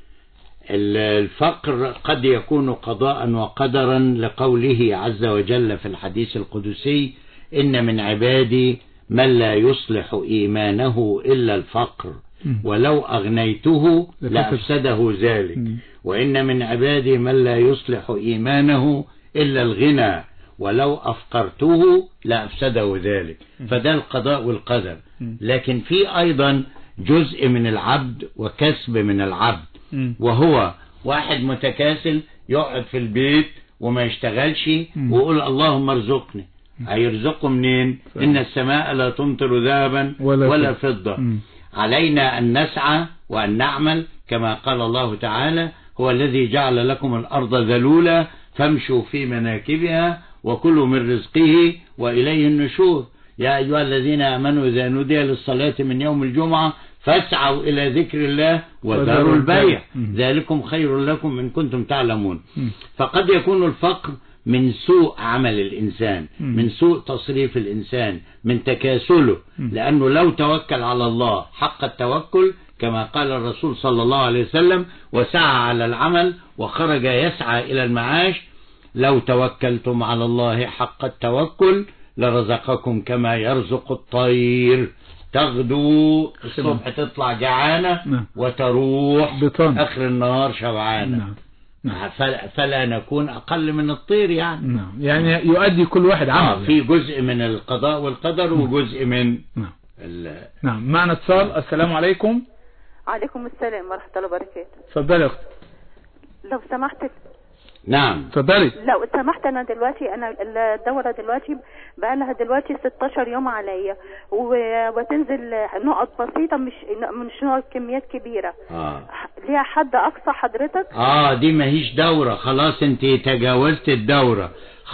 ال- الفقر قد يكون قضاء وقدرا لقوله عز وجل في الحديث القدسي إن من عبادي من لا يصلح إيمانه إلا الفقر مم. ولو أغنيته لفسد. لأفسده ذلك مم. وإن من عبادي من لا يصلح إيمانه إلا الغنى ولو أفقرته لأفسده ذلك فده القضاء والقدر مم. لكن في أيضا جزء من العبد وكسب من العبد مم. وهو واحد متكاسل يقعد في البيت وما يشتغلش مم. ويقول اللهم ارزقني هيرزقه منين إن السماء لا تمطر ذهبا ولا ولا, فضة. فضة مم. علينا أن نسعى وأن نعمل كما قال الله تعالى هو الذي جعل لكم الأرض ذلولا فامشوا في مناكبها وكلوا من رزقه وإليه النشور يا أيها الذين آمنوا إذا نودي للصلاة من يوم الجمعة فاسعوا إلى ذكر الله وذروا البيع مم. ذلكم خير لكم إن كنتم تعلمون مم. فقد يكون الفقر من سوء عمل الإنسان مم. من سوء تصريف الإنسان من تكاسله مم. لأنه لو توكل على الله حق التوكل كما قال الرسول صلى الله عليه وسلم وسعى على العمل وخرج يسعى إلى المعاش لو توكلتم على الله حق التوكل لرزقكم كما يرزق الطير تغدو الصبح تطلع جعانة نعم. وتروح بطن. آخر النهار شبعانة نعم نعم فلا, فلا نكون أقل من الطير يعني نعم يعني يؤدي كل واحد آه عمل في جزء من القضاء والقدر وجزء من نعم ال- نعم معنا اتصال السلام عليكم عليكم السلام ورحمة الله وبركاته اتفضلي يا اختي لو سمحت نعم اتفضلي لو سمحت انا دلوقتي انا الدورة دلوقتي بقى لها دلوقتي 16 يوم عليا و- وتنزل نقط بسيطة مش مش نقط كميات كبيرة آه. ليها حد اقصى حضرتك اه دي ماهيش دورة خلاص انت تجاوزت الدورة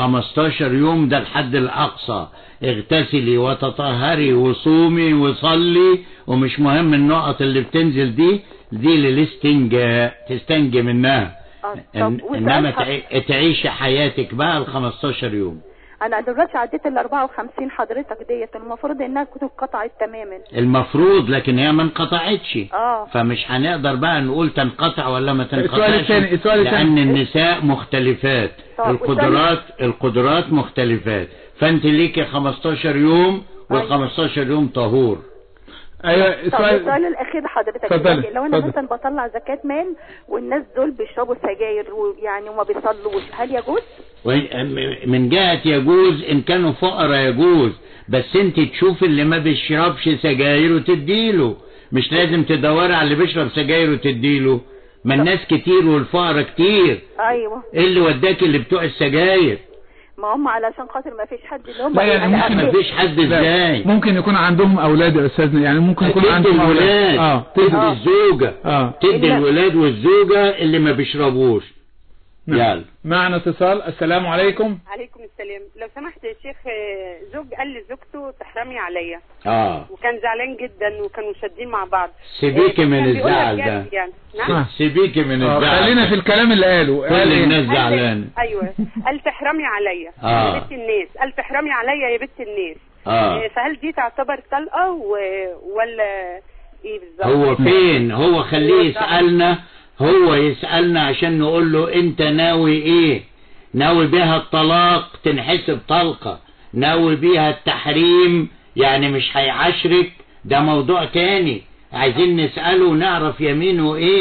15 يوم ده الحد الاقصى اغتسلي وتطهري وصومي وصلي ومش مهم النقط اللي بتنزل دي دي للاستنجاء تستنجي منها آه، إن طب انما وسؤال ح- تعي- تعيشي حياتك بقى ال 15 يوم انا دلوقتي عديت ال 54 حضرتك ديت المفروض انها تكون اتقطعت تماما المفروض لكن هي ما انقطعتش اه فمش هنقدر بقى نقول تنقطع ولا ما السؤال تنقطعش الثاني- السؤال الثاني. لأن النساء مختلفات طب القدرات القدرات مختلفات فأنت ليكي 15 يوم وال 15 يوم طهور ايوه طب السؤال السؤال الاخير حضرتك اتفضلي، دلوقتي لو انا اتفضل. مثلا بطلع زكاة مال والناس دول بيشربوا سجاير ويعني وما بيصلوش هل يجوز؟ وإن- من جهة يجوز إن كانوا فقراء يجوز بس أنت تشوف اللي ما بيشربش سجاير وتديله مش لازم تدوري على اللي بيشرب سجاير وتديله ما الناس كتير والفقراء كتير ايوه ايه اللي وداك اللي بتوع السجاير ما هم علشان خاطر ما فيش حد اللي هم لا يعني ممكن ما فيش حد لا، ازاي ممكن يكون عندهم اولاد يا استاذنا يعني ممكن يكون تدي عندهم اولاد الولاد اه تدي تدي الزوجة اه تدي إلا- الولاد والزوجة اللي ما بيشربوش نعم. يلا معنا اتصال السلام عليكم عليكم السلام لو سمحت يا شيخ آه، زوج قال لزوجته تحرمي عليا اه وكان زعلان جدا وكانوا شادين مع بعض سيبيكي آه، من كان بيقولها الزعل ده بجد يعني آه. نعم سيبيكي من آه، الزعل خلينا في الكلام اللي قاله كل قال إيه؟ الناس قال- زعلان ايوه قال تحرمي عليا آه. يا بنت الناس قال تحرمي عليا يا بنت الناس اه آه، فهل دي تعتبر طلقه و... ولا ايه بالظبط هو فين هو خليه يسألنا هو يسألنا عشان نقول له انت ناوي ايه ناوي بها الطلاق تنحسب طلقة ناوي بيها التحريم يعني مش هيعشرك ده موضوع تاني عايزين نسأله ونعرف يمينه ايه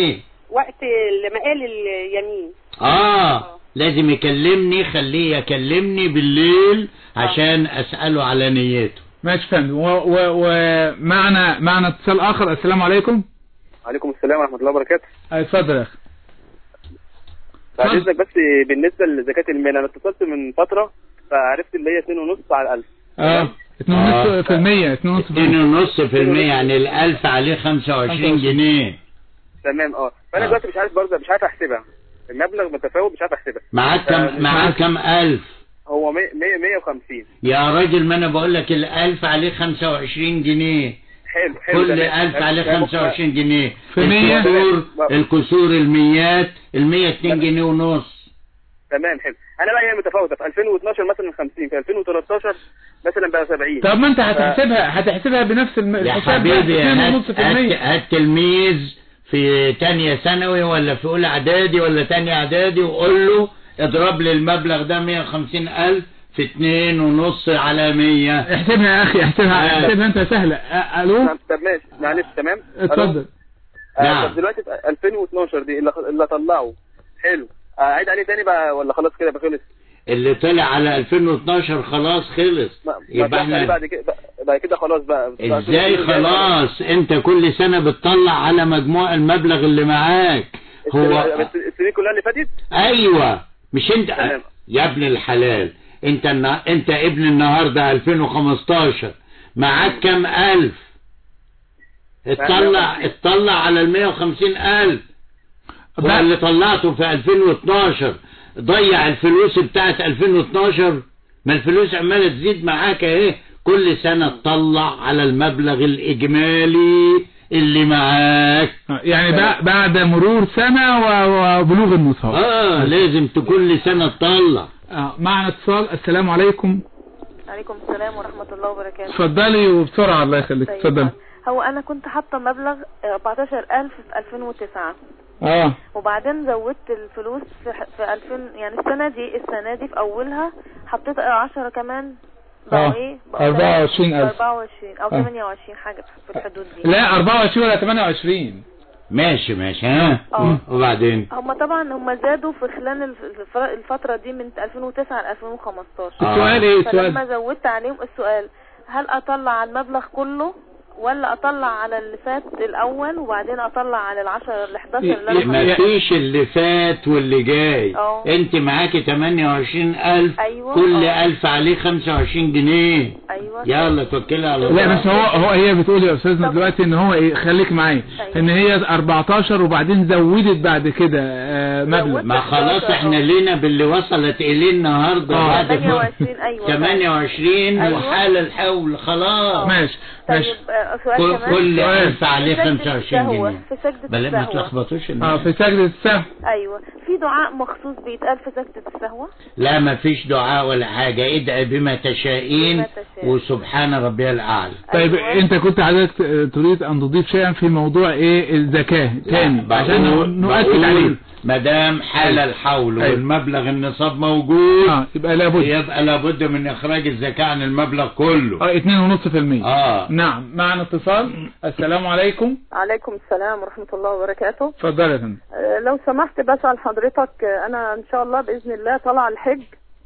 وقت لما قال اليمين اه لازم يكلمني خليه يكلمني بالليل عشان اساله على نيته ماشي فندم و- و- ومعنا معنا اتصال اخر السلام عليكم عليكم السلام ورحمة الله وبركاته آه، اتفضل يا اخي بعد إذنك بس بالنسبة لزكاة المال أنا اتصلت من فترة فعرفت اللي هي 2.5 على الألف اه 2.5% 2.5% اتنين ونص في المية يعني الألف عليه خمسة وعشرين جنيه تمام اه فأنا دلوقتي مش عارف برضه مش عارف أحسبها المبلغ متفاوت مش عارف أحسبها معاك كم معاك كم ألف هو 100 100 150 يا راجل ما أنا بقول لك الألف عليه خمسة وعشرين جنيه حلو حلو كل تمام. ألف عليه تمام. خمسة وعشرين جنيه في مية؟ الكسور الكسور الميات المية اتنين جنيه ونص تمام حلو أنا بقى هي متفاوتة في 2012 مثلا 50 في 2013 مثلا بقى 70 طب ما انت ف- هتحسبها هتحسبها بنفس الم- يا الحساب حبيبي ده هات 2.5% هات- هات تلميذ في تانية ثانوي ولا في أولى إعدادي ولا تانية إعدادي وقول له اضرب لي المبلغ ده 150 ألف في اتنين ونص على مية احسبها يا اخي احسبها آه. احسبها انت سهلة آه، الو طب طب ماشي معلش تمام اتفضل آه نعم. طب دلوقتي في 2012 دي اللي اللي طلعه حلو آه، اعيد عليه تاني بقى ولا خلاص كده بقى خلص اللي طلع على 2012 خلاص خلص ما- ما يبقى طلعش عليه احنا بعد كده بقى- بعد كده خلاص بقى ازاي خلاص انت كل سنة بتطلع على مجموع المبلغ اللي معاك هو بس السنين كلها اللي فاتت ايوه مش انت تمام. يا ابن الحلال انت النا... انت ابن النهارده 2015 معاك كام الف اطلع اطلع على ال 150 الف هو اللي طلعته في 2012 ضيع الفلوس بتاعت 2012 ما الفلوس عماله تزيد معاك اهي كل سنه تطلع على المبلغ الاجمالي اللي معاك يعني بع- بعد مرور سنة و- وبلوغ النصاب اه لازم كل سنه تطلع آه، معنا اتصال السلام عليكم عليكم السلام ورحمة الله وبركاته اتفضلي وبسرعة الله يخليك طيب. اتفضل هو أنا كنت حاطة مبلغ 14000 في 2009 اه وبعدين زودت الفلوس في, ح- في 2000 يعني السنة دي السنة دي في أولها حطيت 10 كمان بقوا اه إيه؟ بقوا 24000 24 أو آه. 28 حاجة في الحدود دي لا 24 ولا 28 ماشي ماشي ها اه. وبعدين هم طبعا هم زادوا في خلال الف- الف- الفترة دي من 2009 ل 2015 السؤال ايه السؤال فلما زودت عليهم السؤال هل اطلع على المبلغ كله ولا اطلع على اللي فات الاول وبعدين اطلع على العشرة ال 11 اللي انا ما حطيتهم؟ فيش اللي فات واللي جاي اه. انت معاكي 28000 أيوة. كل اه. ألف عليه 25 جنيه ايوه يلا توكلي على الله لا بس هو هو هي بتقول يا استاذنا دلوقتي ان هو ايه خليك معايا ان هي 14 وبعدين زودت بعد كده آه، مبلغ ما خلاص احنا لينا باللي وصلت اليه النهارده اه. بعد 28 ايوه 28 أيوة. وحال الحول خلاص ماشي ماشي طيب آه، سؤال كل, كمان كل سؤال. ألف عليه في سجدة 25 السهوة. جنيه في سجدة بل ما السهوة. تلخبطوش اه الناس. في سجدة السهو ايوه في دعاء مخصوص بيتقال في سجدة السهوة لا ما فيش دعاء ولا حاجة ادعي بما تشائين بما تشاء. وسبحان ربي الأعلى طيب انت كنت حضرتك تريد ان تضيف شيئا في موضوع ايه الزكاة تاني عشان نؤكد عليه ما دام حال الحول أيوة. والمبلغ النصاب موجود اه يبقى لابد يبقى لابد من اخراج الزكاة عن المبلغ كله اه 2.5% اه نعم معنا اتصال السلام عليكم عليكم السلام ورحمة الله وبركاته اتفضل يا فندم آه، لو سمحت بسأل حضرتك آه، أنا إن شاء الله بإذن الله طالعة الحج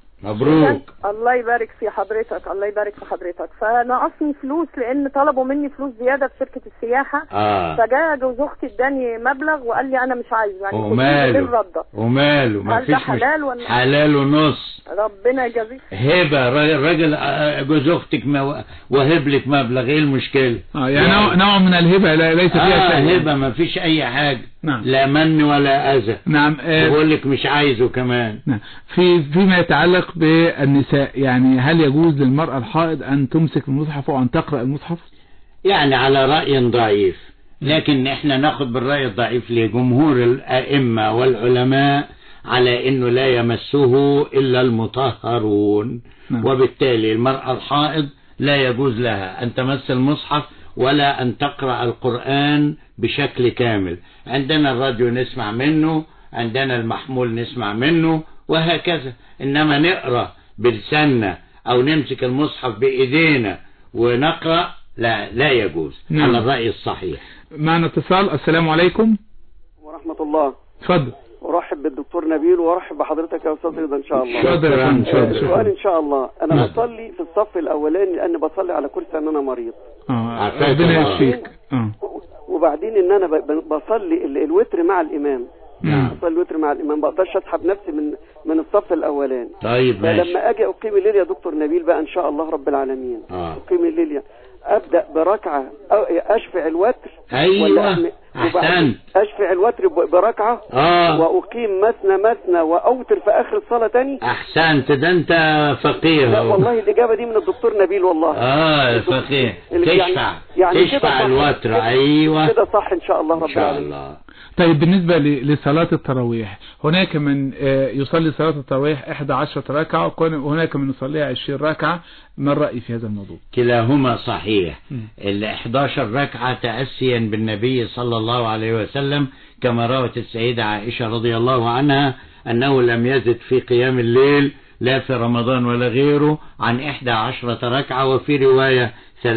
مبروك الله يبارك في حضرتك الله يبارك في حضرتك فنقصني فلوس لأن طلبوا مني فلوس زيادة في شركة السياحة اه فجاء جوز أختي اداني مبلغ وقال لي أنا مش عايزه يعني كنت وماله بالردة وماله ما هل ده فيش مش حلال ولا- حلال ونص ربنا يجازيك هبة را- راجل آه، جوز اختك ما- وهب لك مبلغ ايه المشكلة اه يعني نوع, نوع من الهبة لا ليس فيها آه شيء هبة ما فيش اي حاجة نعم. لا من ولا اذى نعم آه، بقول لك مش عايزه كمان نعم. في فيما يتعلق بالنساء يعني هل يجوز للمرأة الحائض أن تمسك المصحف وأن تقرأ المصحف يعني على رأي ضعيف لكن احنا ناخد بالرأي الضعيف لجمهور الأئمة والعلماء على انه لا يمسه الا المطهرون نعم. وبالتالي المرأة الحائض لا يجوز لها ان تمس المصحف ولا ان تقرأ القرآن بشكل كامل عندنا الراديو نسمع منه عندنا المحمول نسمع منه وهكذا انما نقرأ بلساننا او نمسك المصحف بايدينا ونقرأ لا لا يجوز نعم. على الرأي الصحيح معنا اتصال السلام عليكم ورحمة الله اتفضل ورحب بالدكتور نبيل وارحب بحضرتك يا استاذ رضا ان شاء الله اتفضل يا فندم، اتفضل. آه، سؤال ان شاء الله انا نعم. بصلي في الصف الاولاني لان بصلي على كرسي ان انا مريض اه ربنا يشفيك اه وبعدين ان انا ب- ب- بصلي ال- الوتر مع الامام نعم. بصلي الوتر مع الامام ما بقدرش اسحب نفسي من من الصف الاولاني طيب ماشي فلما اجي اقيم الليل يا دكتور نبيل بقى ان شاء الله رب العالمين آه. اقيم الليل يعني. ابدا بركعه أو اشفع الوتر أيوة. ولا أعمل- وبعدين أحسنت. اشفع الوتر ب- بركعه آه. واقيم مثنى مثنى واوتر في اخر الصلاه تاني احسنت ده انت فقيه لا أهو. والله الاجابه دي من الدكتور نبيل والله اه فقيه اللي يعني- تشفع يعني كده تشفع صح. الوتر كده- ايوه كده صح ان شاء الله ان رب شاء العالمين الله طيب بالنسبة ل- لصلاة التراويح هناك من آه، يصلي صلاة التراويح 11 ركعة وكون- وهناك من يصليها 20 ركعة ما الرأي في هذا الموضوع كلاهما صحيح مم. ال 11 ركعة تأسيا بالنبي صلى الله عليه وسلم كما روت السيدة عائشة رضي الله عنها أنه لم يزد في قيام الليل لا في رمضان ولا غيره عن 11 ركعة وفي رواية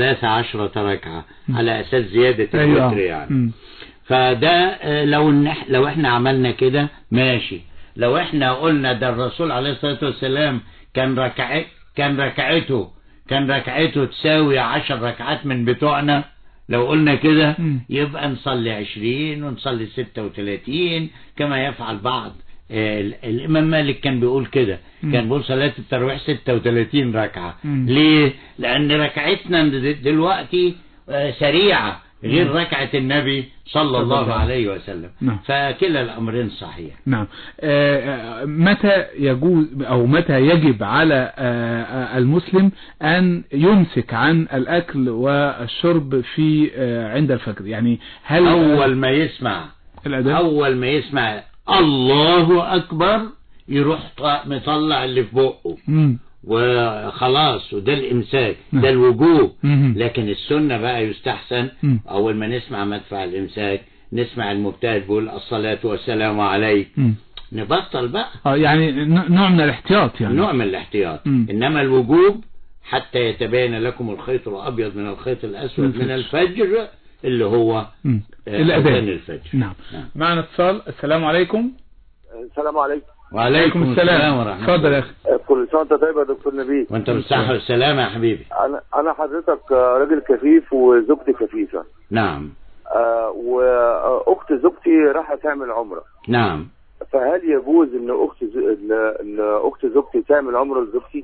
13 ركعة على أساس زيادة الوتر يعني مم. فده آه، لو إن- لو احنا عملنا كده ماشي لو احنا قلنا ده الرسول عليه الصلاة والسلام كان ركعت كان ركعته كان ركعته تساوي عشر ركعات من بتوعنا لو قلنا كده مم. يبقى نصلي عشرين ونصلي ستة وثلاثين كما يفعل بعض آه، ال- الإمام مالك كان بيقول كده مم. كان بيقول صلاة التراويح ستة وثلاثين ركعة مم. ليه؟ لأن ركعتنا د- دلوقتي آه، سريعة غير ركعة النبي صلى الله عليه وسلم نعم. فكلا الأمرين صحيح نعم آه، آه، متى يجوز أو متى يجب على آه، آه، المسلم أن يمسك عن الأكل والشرب في آه، عند الفجر يعني هل أول ما يسمع الأذان أول ما يسمع الله أكبر يروح ط- مطلع اللي في بقه مم. وخلاص وده الإمساك نعم. ده الوجوب مم. لكن السنة بقى يستحسن مم. أول ما نسمع مدفع الإمساك نسمع المبتهل بيقول الصلاة والسلام عليك مم. نبطل بقى آه، يعني ن- نوع من الاحتياط يعني نوع من الاحتياط مم. إنما الوجوب حتى يتبين لكم الخيط الأبيض من الخيط الأسود من من الفجر. الفجر اللي هو مم. آه، الأذان. أذان الفجر نعم معنا اتصال السلام عليكم السلام عليكم وعليكم السلام ورحمة اتفضل الله يا أخي كل سنه وانت طيب يا دكتور نبيل وانت بالصحة والسلامة يا حبيبي انا انا حضرتك آه، راجل كفيف وزوجتي كفيفه نعم آه، واخت زوجتي راح تعمل عمره نعم فهل يجوز ان اخت ز... ان إن اخت زوجتي تعمل عمره لزوجتي؟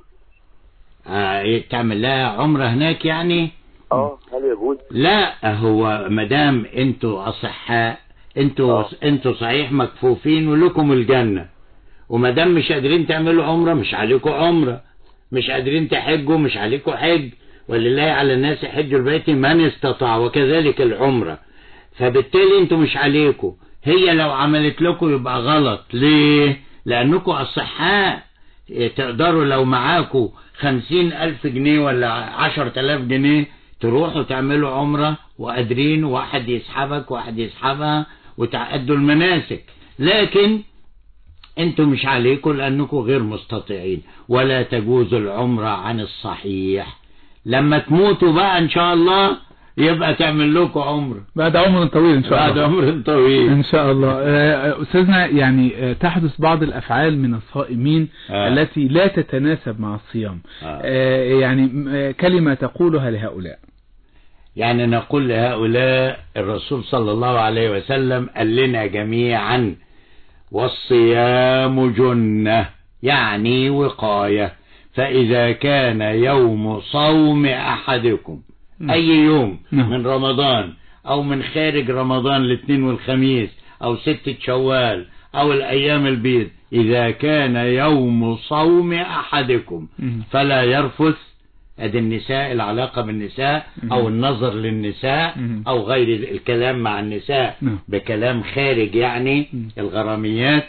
آه إيه، تعمل لها عمرة هناك يعني اه هل يجوز؟ لا هو مدام انتوا اصحاء انتوا انتوا صحيح مكفوفين ولكم الجنة ومدام مش قادرين تعملوا عمرة مش عليكم عمرة مش قادرين تحجوا مش عليكم حج ولله على الناس حج البيت من استطاع وكذلك العمرة فبالتالي انتوا مش عليكم هي لو عملت لكم يبقى غلط ليه لانكم اصحاء تقدروا لو معاكم خمسين ألف جنيه ولا عشر تلاف جنيه تروحوا تعملوا عمرة وقادرين واحد يسحبك واحد يسحبها وتعدوا المناسك لكن انتوا مش عليكم لانكم غير مستطيعين ولا تجوز العمرة عن الصحيح لما تموتوا بقى ان شاء الله يبقى تعمل لكم عمرة بعد عمر طويل ان شاء الله بعد عمر طويل ان شاء الله آه، استاذنا يعني آه، تحدث بعض الافعال من الصائمين آه. التي لا تتناسب مع الصيام آه. آه، يعني آه، كلمة تقولها لهؤلاء يعني نقول لهؤلاء الرسول صلى الله عليه وسلم قال لنا جميعا والصيام جنة يعني وقاية فإذا كان يوم صوم أحدكم أي يوم نعم. من رمضان أو من خارج رمضان الاثنين والخميس أو ستة شوال أو الأيام البيض إذا كان يوم صوم أحدكم فلا يرفث ادي النساء العلاقة بالنساء او النظر للنساء او غير الكلام مع النساء نعم. بكلام خارج يعني الغراميات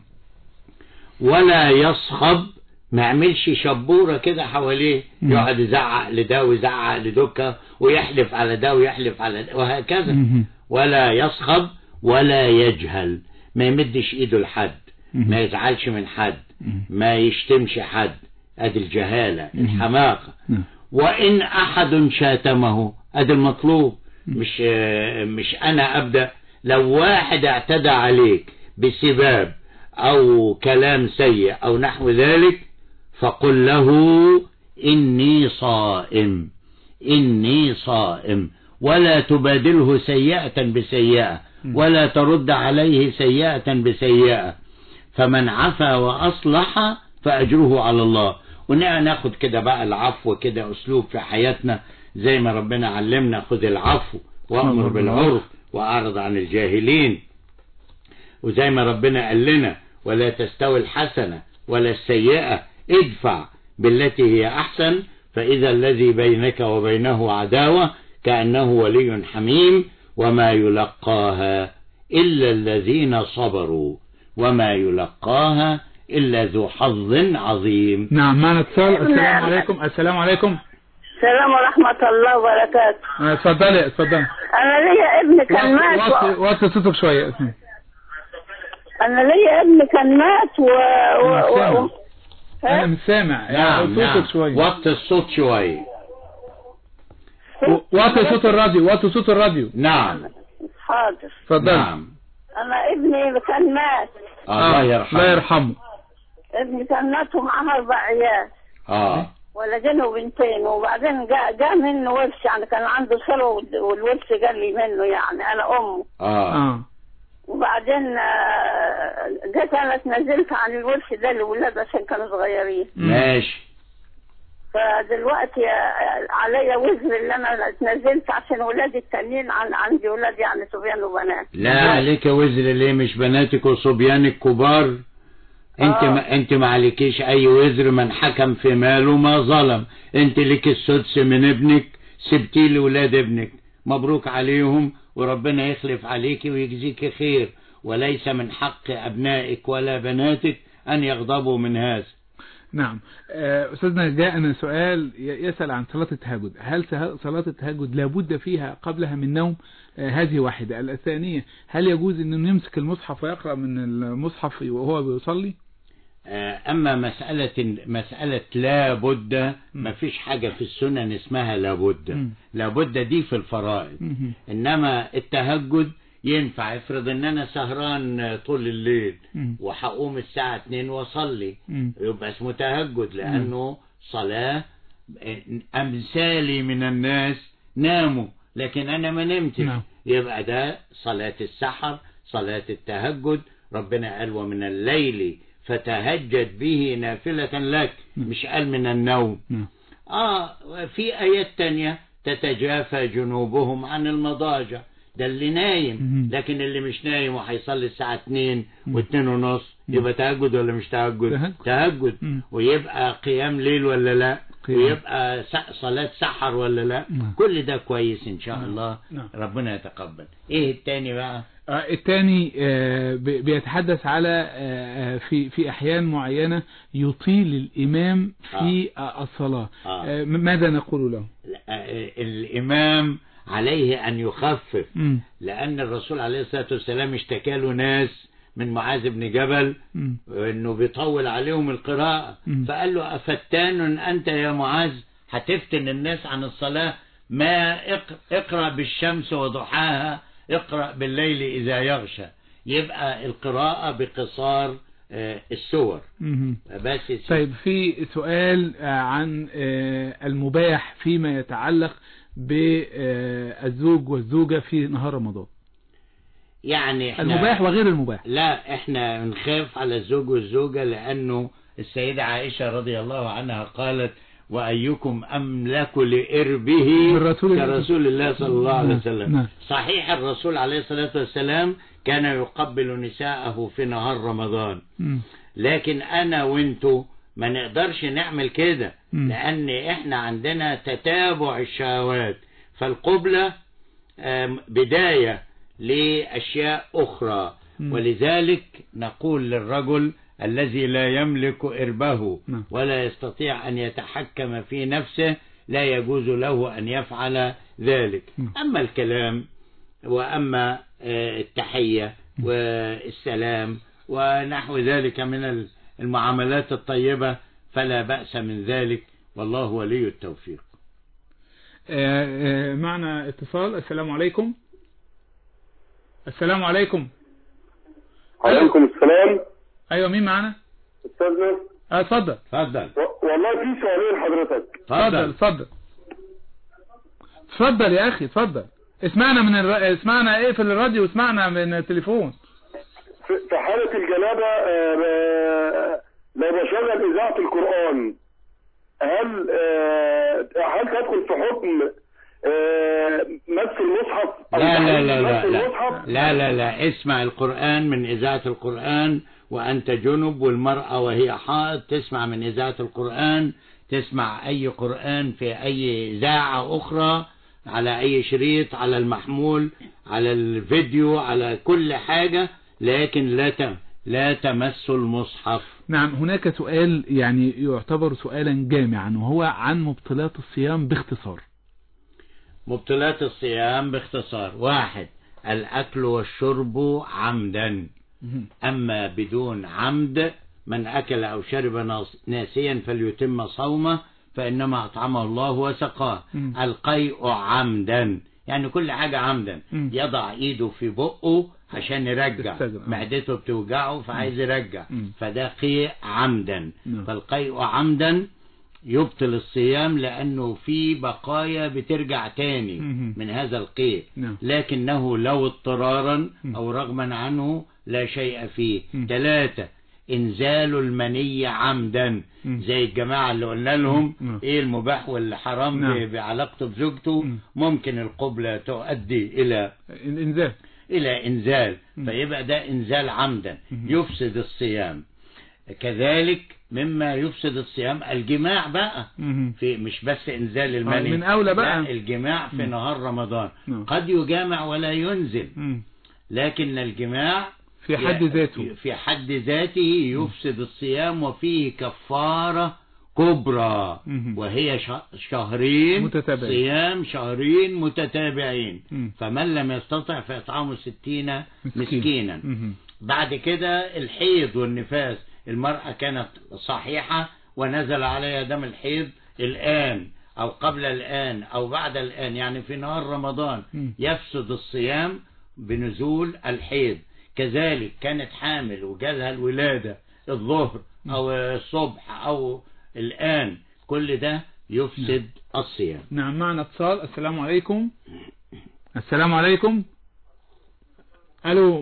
ولا يصخب ما يعملش شبورة كده حواليه مم. يقعد يزعق لده ويزعق لدكة ويحلف على ده ويحلف على ده وهكذا مم. ولا يصخب ولا يجهل ما يمدش ايده لحد مم. ما يزعلش من حد مم. ما يشتمش حد ادي الجهالة مم. الحماقة نعم. وإن أحد شاتمه هذا المطلوب مش مش أنا أبدأ لو واحد اعتدى عليك بسباب أو كلام سيء أو نحو ذلك فقل له إني صائم إني صائم ولا تبادله سيئة بسيئة ولا ترد عليه سيئة بسيئة فمن عفا وأصلح فأجره على الله وناخد كده بقى العفو كده أسلوب في حياتنا زي ما ربنا علمنا خذ العفو وأمر بالعرف وأعرض عن الجاهلين وزي ما ربنا قال لنا ولا تستوي الحسنة ولا السيئة ادفع بالتي هي أحسن فإذا الذي بينك وبينه عداوة كأنه ولي حميم وما يلقاها إلا الذين صبروا وما يلقاها إلا ذو حظ عظيم نعم معنا اتصال السلام عليكم السلام عليكم السلام ورحمة الله وبركاته آه، اتفضلي اتفضلي أنا ليا ابن كان مات وطي و... وطي صوتك شوية أنا ليا ابن كان مات و... و... و... أنا مش سامع نعم صوتك نعم شوية وطي الصوت شوية و- وطي صوت الراديو وطي صوت الراديو نعم حاضر اتفضلي نعم أنا ابني كان مات الله يرحمه الله يرحمه ابني كان مات ومعاه أربع عيال اه ولدين وبنتين وبعدين جاء جاء منه ورث يعني كان عنده ثروة والورث قال لي منه يعني أنا أمه اه اه وبعدين آه، جيت أنا اتنزلت عن الورث ده للولاد عشان كانوا صغيرين ماشي فدلوقتي آه، عليا وزر اللي انا اتنزلت عشان ولادي التانيين عن عندي ولاد يعني صبيان وبنات لا عليك وزر ليه مش بناتك وصبيانك كبار انت ما انت ما عليكيش اي وزر من حكم في ماله ما ظلم انت ليك السدس من ابنك سبتي لولاد ابنك مبروك عليهم وربنا يخلف عليك ويجزيك خير وليس من حق ابنائك ولا بناتك ان يغضبوا من هذا نعم آه، أستاذنا جاءنا سؤال ي- يسأل عن صلاة التهجد هل سه- صلاة التهجد لابد فيها قبلها من نوم آه، هذه واحدة الثانية هل يجوز أنه يمسك المصحف ويقرأ من المصحف وهو بيصلي آه، أما مسألة مسألة لا بد ما فيش حاجة في السنن اسمها لا بد مم. لا بد دي في الفرائض مم. إنما التهجد ينفع افرض ان انا سهران طول الليل مم. وهقوم الساعة 2 واصلي مم. يبقى اسمه تهجد لانه صلاة امثالي من الناس ناموا لكن انا ما نمتش نعم. يبقى ده صلاة السحر صلاة التهجد ربنا قال ومن الليل فتهجد به نافلة لك مش قال من النوم نعم. آه في آيات تانية تتجافى جنوبهم عن المضاجع ده اللي نايم مم. لكن اللي مش نايم وهيصلي الساعة 2 و2 ونص يبقى تهجد ولا مش تهجد تهجد. تهجد مم. ويبقى قيام ليل ولا لا قيام. ويبقى س- صلاة سحر ولا لا نعم. كل ده كويس ان شاء الله نعم. ربنا يتقبل ايه التاني بقى آه، الثاني آه، بي- بيتحدث على آه، آه، في في احيان معينه يطيل الامام في آه، الصلاه آه. آه، م- ماذا نقول له آه، الامام عليه ان يخفف مم. لأن الرسول عليه الصلاة والسلام اشتكى له ناس من معاذ بن جبل مم. انه بيطول عليهم القراءة مم. فقال له أفتان أنت يا معاذ هتفتن الناس عن الصلاة ما اق- اقرأ بالشمس وضحاها اقرأ بالليل إذا يغشى يبقى القراءة بقصار آه، السور مم. بس يا سيدي. طيب في سؤال آه، عن آه، المباح فيما يتعلق بالزوج والزوجة في نهار رمضان يعني احنا المباح وغير المباح لا احنا نخاف على الزوج والزوجة لانه السيدة عائشة رضي الله عنها قالت وايكم املك لاربه من رسول الله. كرسول الله صلى الله عليه نعم. وسلم نعم. صحيح الرسول عليه الصلاة والسلام كان يقبل نساءه في نهار رمضان مم. لكن انا وانتو ما نقدرش نعمل كده مم. لان احنا عندنا تتابع الشهوات فالقبلة آم، بداية لأشياء أخرى مم. ولذلك نقول للرجل الذي لا يملك إربه نعم. ولا يستطيع أن يتحكم في نفسه لا يجوز له أن يفعل ذلك نعم. أما الكلام وأما آه، التحية والسلام ونحو ذلك من المعاملات الطيبة فلا بأس من ذلك والله ولي التوفيق آه، آه، معنا اتصال السلام عليكم السلام عليكم عليكم السلام ايوه مين معانا استاذنا اه اتفضل اتفضل و- والله في سؤالين لحضرتك اتفضل اتفضل اتفضل يا اخي اتفضل اسمعنا من الر... اسمعنا ايه في الراديو واسمعنا من التليفون في في حالة الجنابة آه، آه، لو بشغل إذاعة القرآن هل آه، هل تدخل في حكم آه، مس المصحف أو لا لا تحريم لا لا مس لا المصحف لا لا لا اسمع القرآن من إذاعة القرآن وأنت جنب والمرأة وهي حائض تسمع من إذاعة القرآن تسمع أي قرآن في أي إذاعة أخرى على أي شريط على المحمول على الفيديو على كل حاجة لكن لا ت- لا تمس المصحف نعم هناك سؤال يعني يعتبر سؤالا جامعا وهو عن مبطلات الصيام باختصار مبطلات الصيام باختصار واحد الأكل والشرب عمدا أما بدون عمد من أكل أو شرب ناس- ناسيا فليتم صومه فإنما أطعمه الله وسقاه مم. القيء عمدا يعني كل حاجة عمدا مم. يضع إيده في بقه عشان يرجع يستجرى. معدته بتوجعه فعايز يرجع مم. فده قيء عمدا نعم. فالقيء عمدا يبطل الصيام لأنه في بقايا بترجع تاني مم. من هذا القيء نعم. لكنه لو اضطرارا مم. أو رغما عنه لا شيء فيه مم. ثلاثة إنزال المني عمدا مم. زي الجماعة اللي قلنا لهم مم. إيه المباح والحرام نعم. ب- بعلاقته بزوجته مم. ممكن القبلة تؤدي إلى انزال إلى إنزال مم. فيبقى ده إنزال عمدا مم. يفسد الصيام كذلك مما يفسد الصيام الجماع بقى مهم. في مش بس انزال المني من أولى بقى. لا الجماع في مم. نهار رمضان نعم. قد يجامع ولا ينزل مم. لكن الجماع في حد ذاته في حد ذاته يفسد الصيام وفيه كفارة كبرى مهم. وهي شه- شهرين متتابعين. صيام شهرين متتابعين مم. فمن لم يستطع فإطعام ستين مسكين. مسكينا مهم. بعد كده الحيض والنفاس المرأة كانت صحيحة ونزل عليها دم الحيض الآن أو قبل الآن أو بعد الآن يعني في نهار رمضان مم. يفسد الصيام بنزول الحيض كذلك كانت حامل وجالها الولادة الظهر أو الصبح أو الآن كل ده يفسد الصيام نعم معنا اتصال السلام عليكم السلام عليكم الو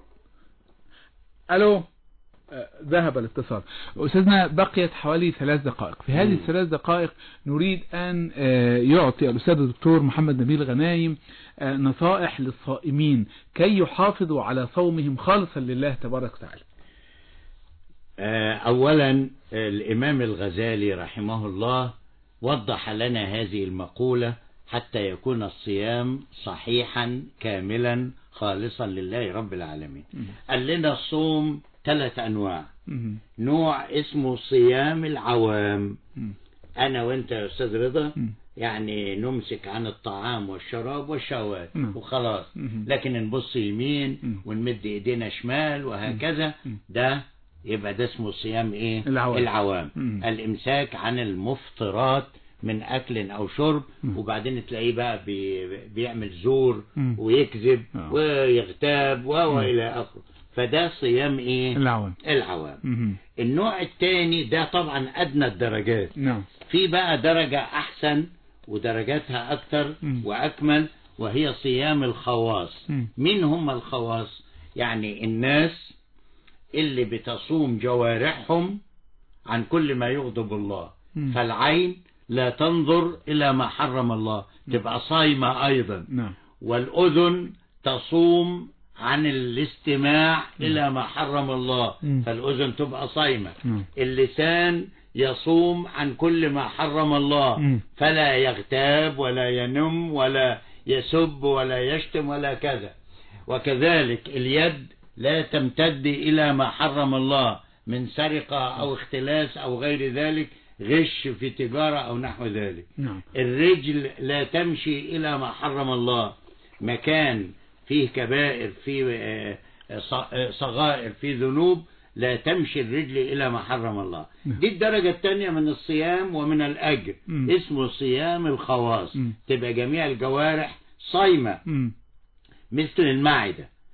الو آه، ذهب الاتصال أستاذنا بقيت حوالي ثلاث دقائق في هذه مم. الثلاث دقائق نريد أن آه، يعطي الأستاذ الدكتور محمد نبيل غنايم آه، نصائح للصائمين كي يحافظوا على صومهم خالصا لله تبارك وتعالى آه، أولا آه، الإمام الغزالي رحمه الله وضح لنا هذه المقولة حتى يكون الصيام صحيحا كاملا خالصا لله رب العالمين قال لنا الصوم ثلاث أنواع مم. نوع اسمه صيام العوام مم. أنا وأنت يا أستاذ رضا مم. يعني نمسك عن الطعام والشراب والشهوات مم. وخلاص مم. لكن نبص يمين مم. ونمد ايدينا شمال وهكذا مم. ده يبقى ده اسمه صيام ايه العوام. العوام مم. الامساك عن المفطرات من اكل او شرب مم. وبعدين تلاقيه بقى بي بيعمل زور مم. ويكذب آه. ويغتاب والى اخره فده صيام ايه العوام العوام مم. النوع الثاني ده طبعا ادنى الدرجات نعم في بقى درجة أحسن ودرجاتها أكثر مم. وأكمل وهي صيام الخواص مم. مين هم الخواص يعني الناس اللي بتصوم جوارحهم عن كل ما يغضب الله مم. فالعين لا تنظر إلى ما حرم الله تبقى صايمة أيضا نعم والأذن تصوم عن الاستماع إلى ما حرم الله مم. فالأذن تبقى صايمة نعم. اللسان يصوم عن كل ما حرم الله مم. فلا يغتاب ولا ينم ولا يسب ولا يشتم ولا كذا وكذلك اليد لا تمتد إلى ما حرم الله من سرقة أو اختلاس أو غير ذلك غش في تجارة أو نحو ذلك نعم الرجل لا تمشي إلى ما حرم الله مكان فيه كبائر فيه آه، ص- آه، صغائر فيه ذنوب لا تمشي الرجل إلى ما حرم الله نعم. دي الدرجة الثانية من الصيام ومن الأجر مم. اسمه صيام الخواص مم. تبقى جميع الجوارح صايمة مم. مثل المعدة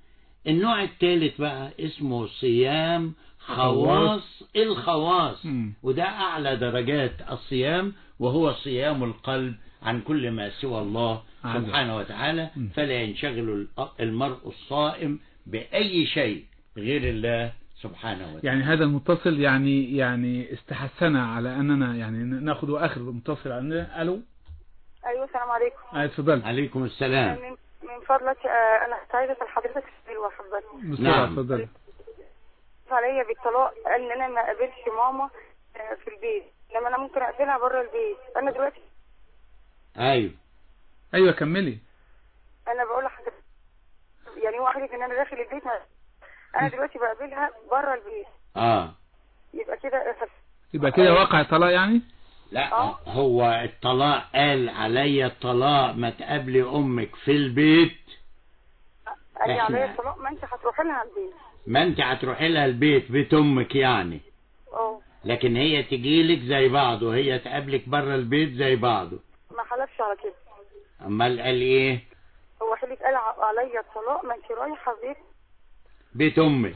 النوع الثالث بقى اسمه صيام خواص الخواص مم. وده أعلى درجات الصيام وهو صيام القلب عن كل ما سوى الله عظيم. سبحانه وتعالى مم. فلا ينشغل المرء الصائم بأي شيء غير الله سبحانه وتعالى يعني هذا المتصل يعني يعني استحثنا على اننا يعني ناخذ اخر متصل عندنا الو ايوه السلام عليكم آه، اتفضل عليكم السلام من, من فضلك آه، انا كنت عايزه اسال حضرتك سؤال وحضرتك بسرعه نعم. اتفضل عليا بالطلاق قال ان انا ما اقابلش ماما آه، في البيت لما انا ممكن اقابلها بره البيت انا دلوقتي أيوه ايوه كملي انا بقول لحضرتك يعني هو حاجه ان انا داخل البيت ما انا دلوقتي بقابلها بره البيت آه يبقى كده يبقى كده واقع طلاق يعني لا هو الطلاق قال عليا الطلاق ما تقابلي أمك في البيت قال لي إحنا- عليا الطلاق ما انت هتروحي لها البيت ما انت هتروحي لها البيت بيت امك يعني اه لكن هي تجيلك زي بعض وهي تقابلك بره البيت زي بعضه ما حلفش على كده امال قال ايه هو حلف قال ع- عليا الطلاق ما انت رايحه بيت بيت امك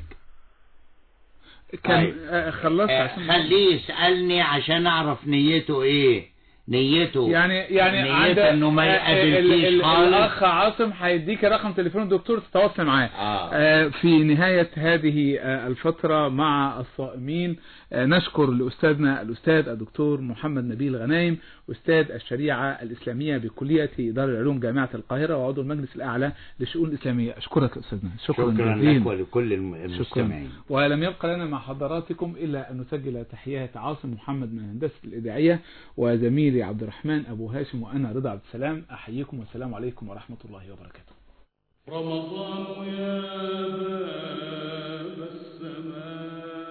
كان طيب. آه، خلصت آه، عشان خليه يسألني عشان اعرف نيته ايه نيته يعني يعني نيته انه ما آه، ال- يقابلكيش ال- خالص الاخ عاصم هيديك رقم تليفون الدكتور تتواصل معاه آه. آه، في نهاية هذه آه، الفترة مع الصائمين آه، نشكر لأستاذنا الأستاذ الدكتور محمد نبيل غنايم أستاذ الشريعة الإسلامية بكلية دار العلوم جامعة القاهرة وعضو المجلس الأعلى للشؤون الإسلامية أشكرك أستاذنا شكرا, شكرا جزيلا لك ولكل الم- شكرا المستمعين ولم يبقى لنا مع حضراتكم إلا أن نسجل تحيات عاصم محمد من هندسة الإذاعية وزميلي عبد الرحمن أبو هاشم وأنا رضا عبد السلام أحييكم والسلام عليكم ورحمة الله وبركاته رمضان يا باب السماء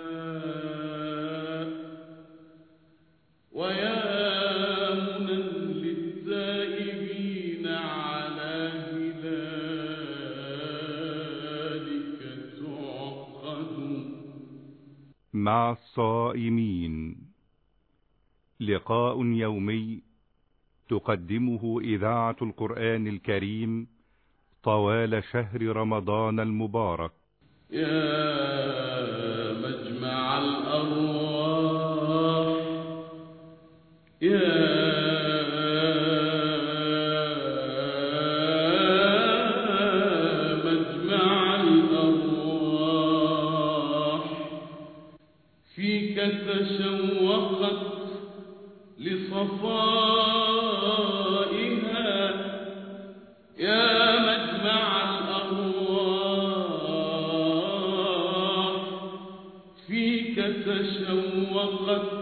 ويا منى للتائبين على هلالك تعقد مع الصائمين لقاء يومي تقدمه إذاعة القرآن الكريم طوال شهر رمضان المبارك يا مجمع الأرواح يا مجمع الأرواح فيك تشوقت لصفائها يا مجمع الأرواح فيك تشوقت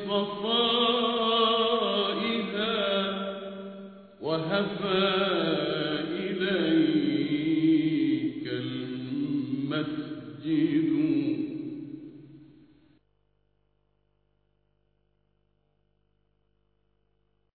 لصفائها وهفى إليك المسجد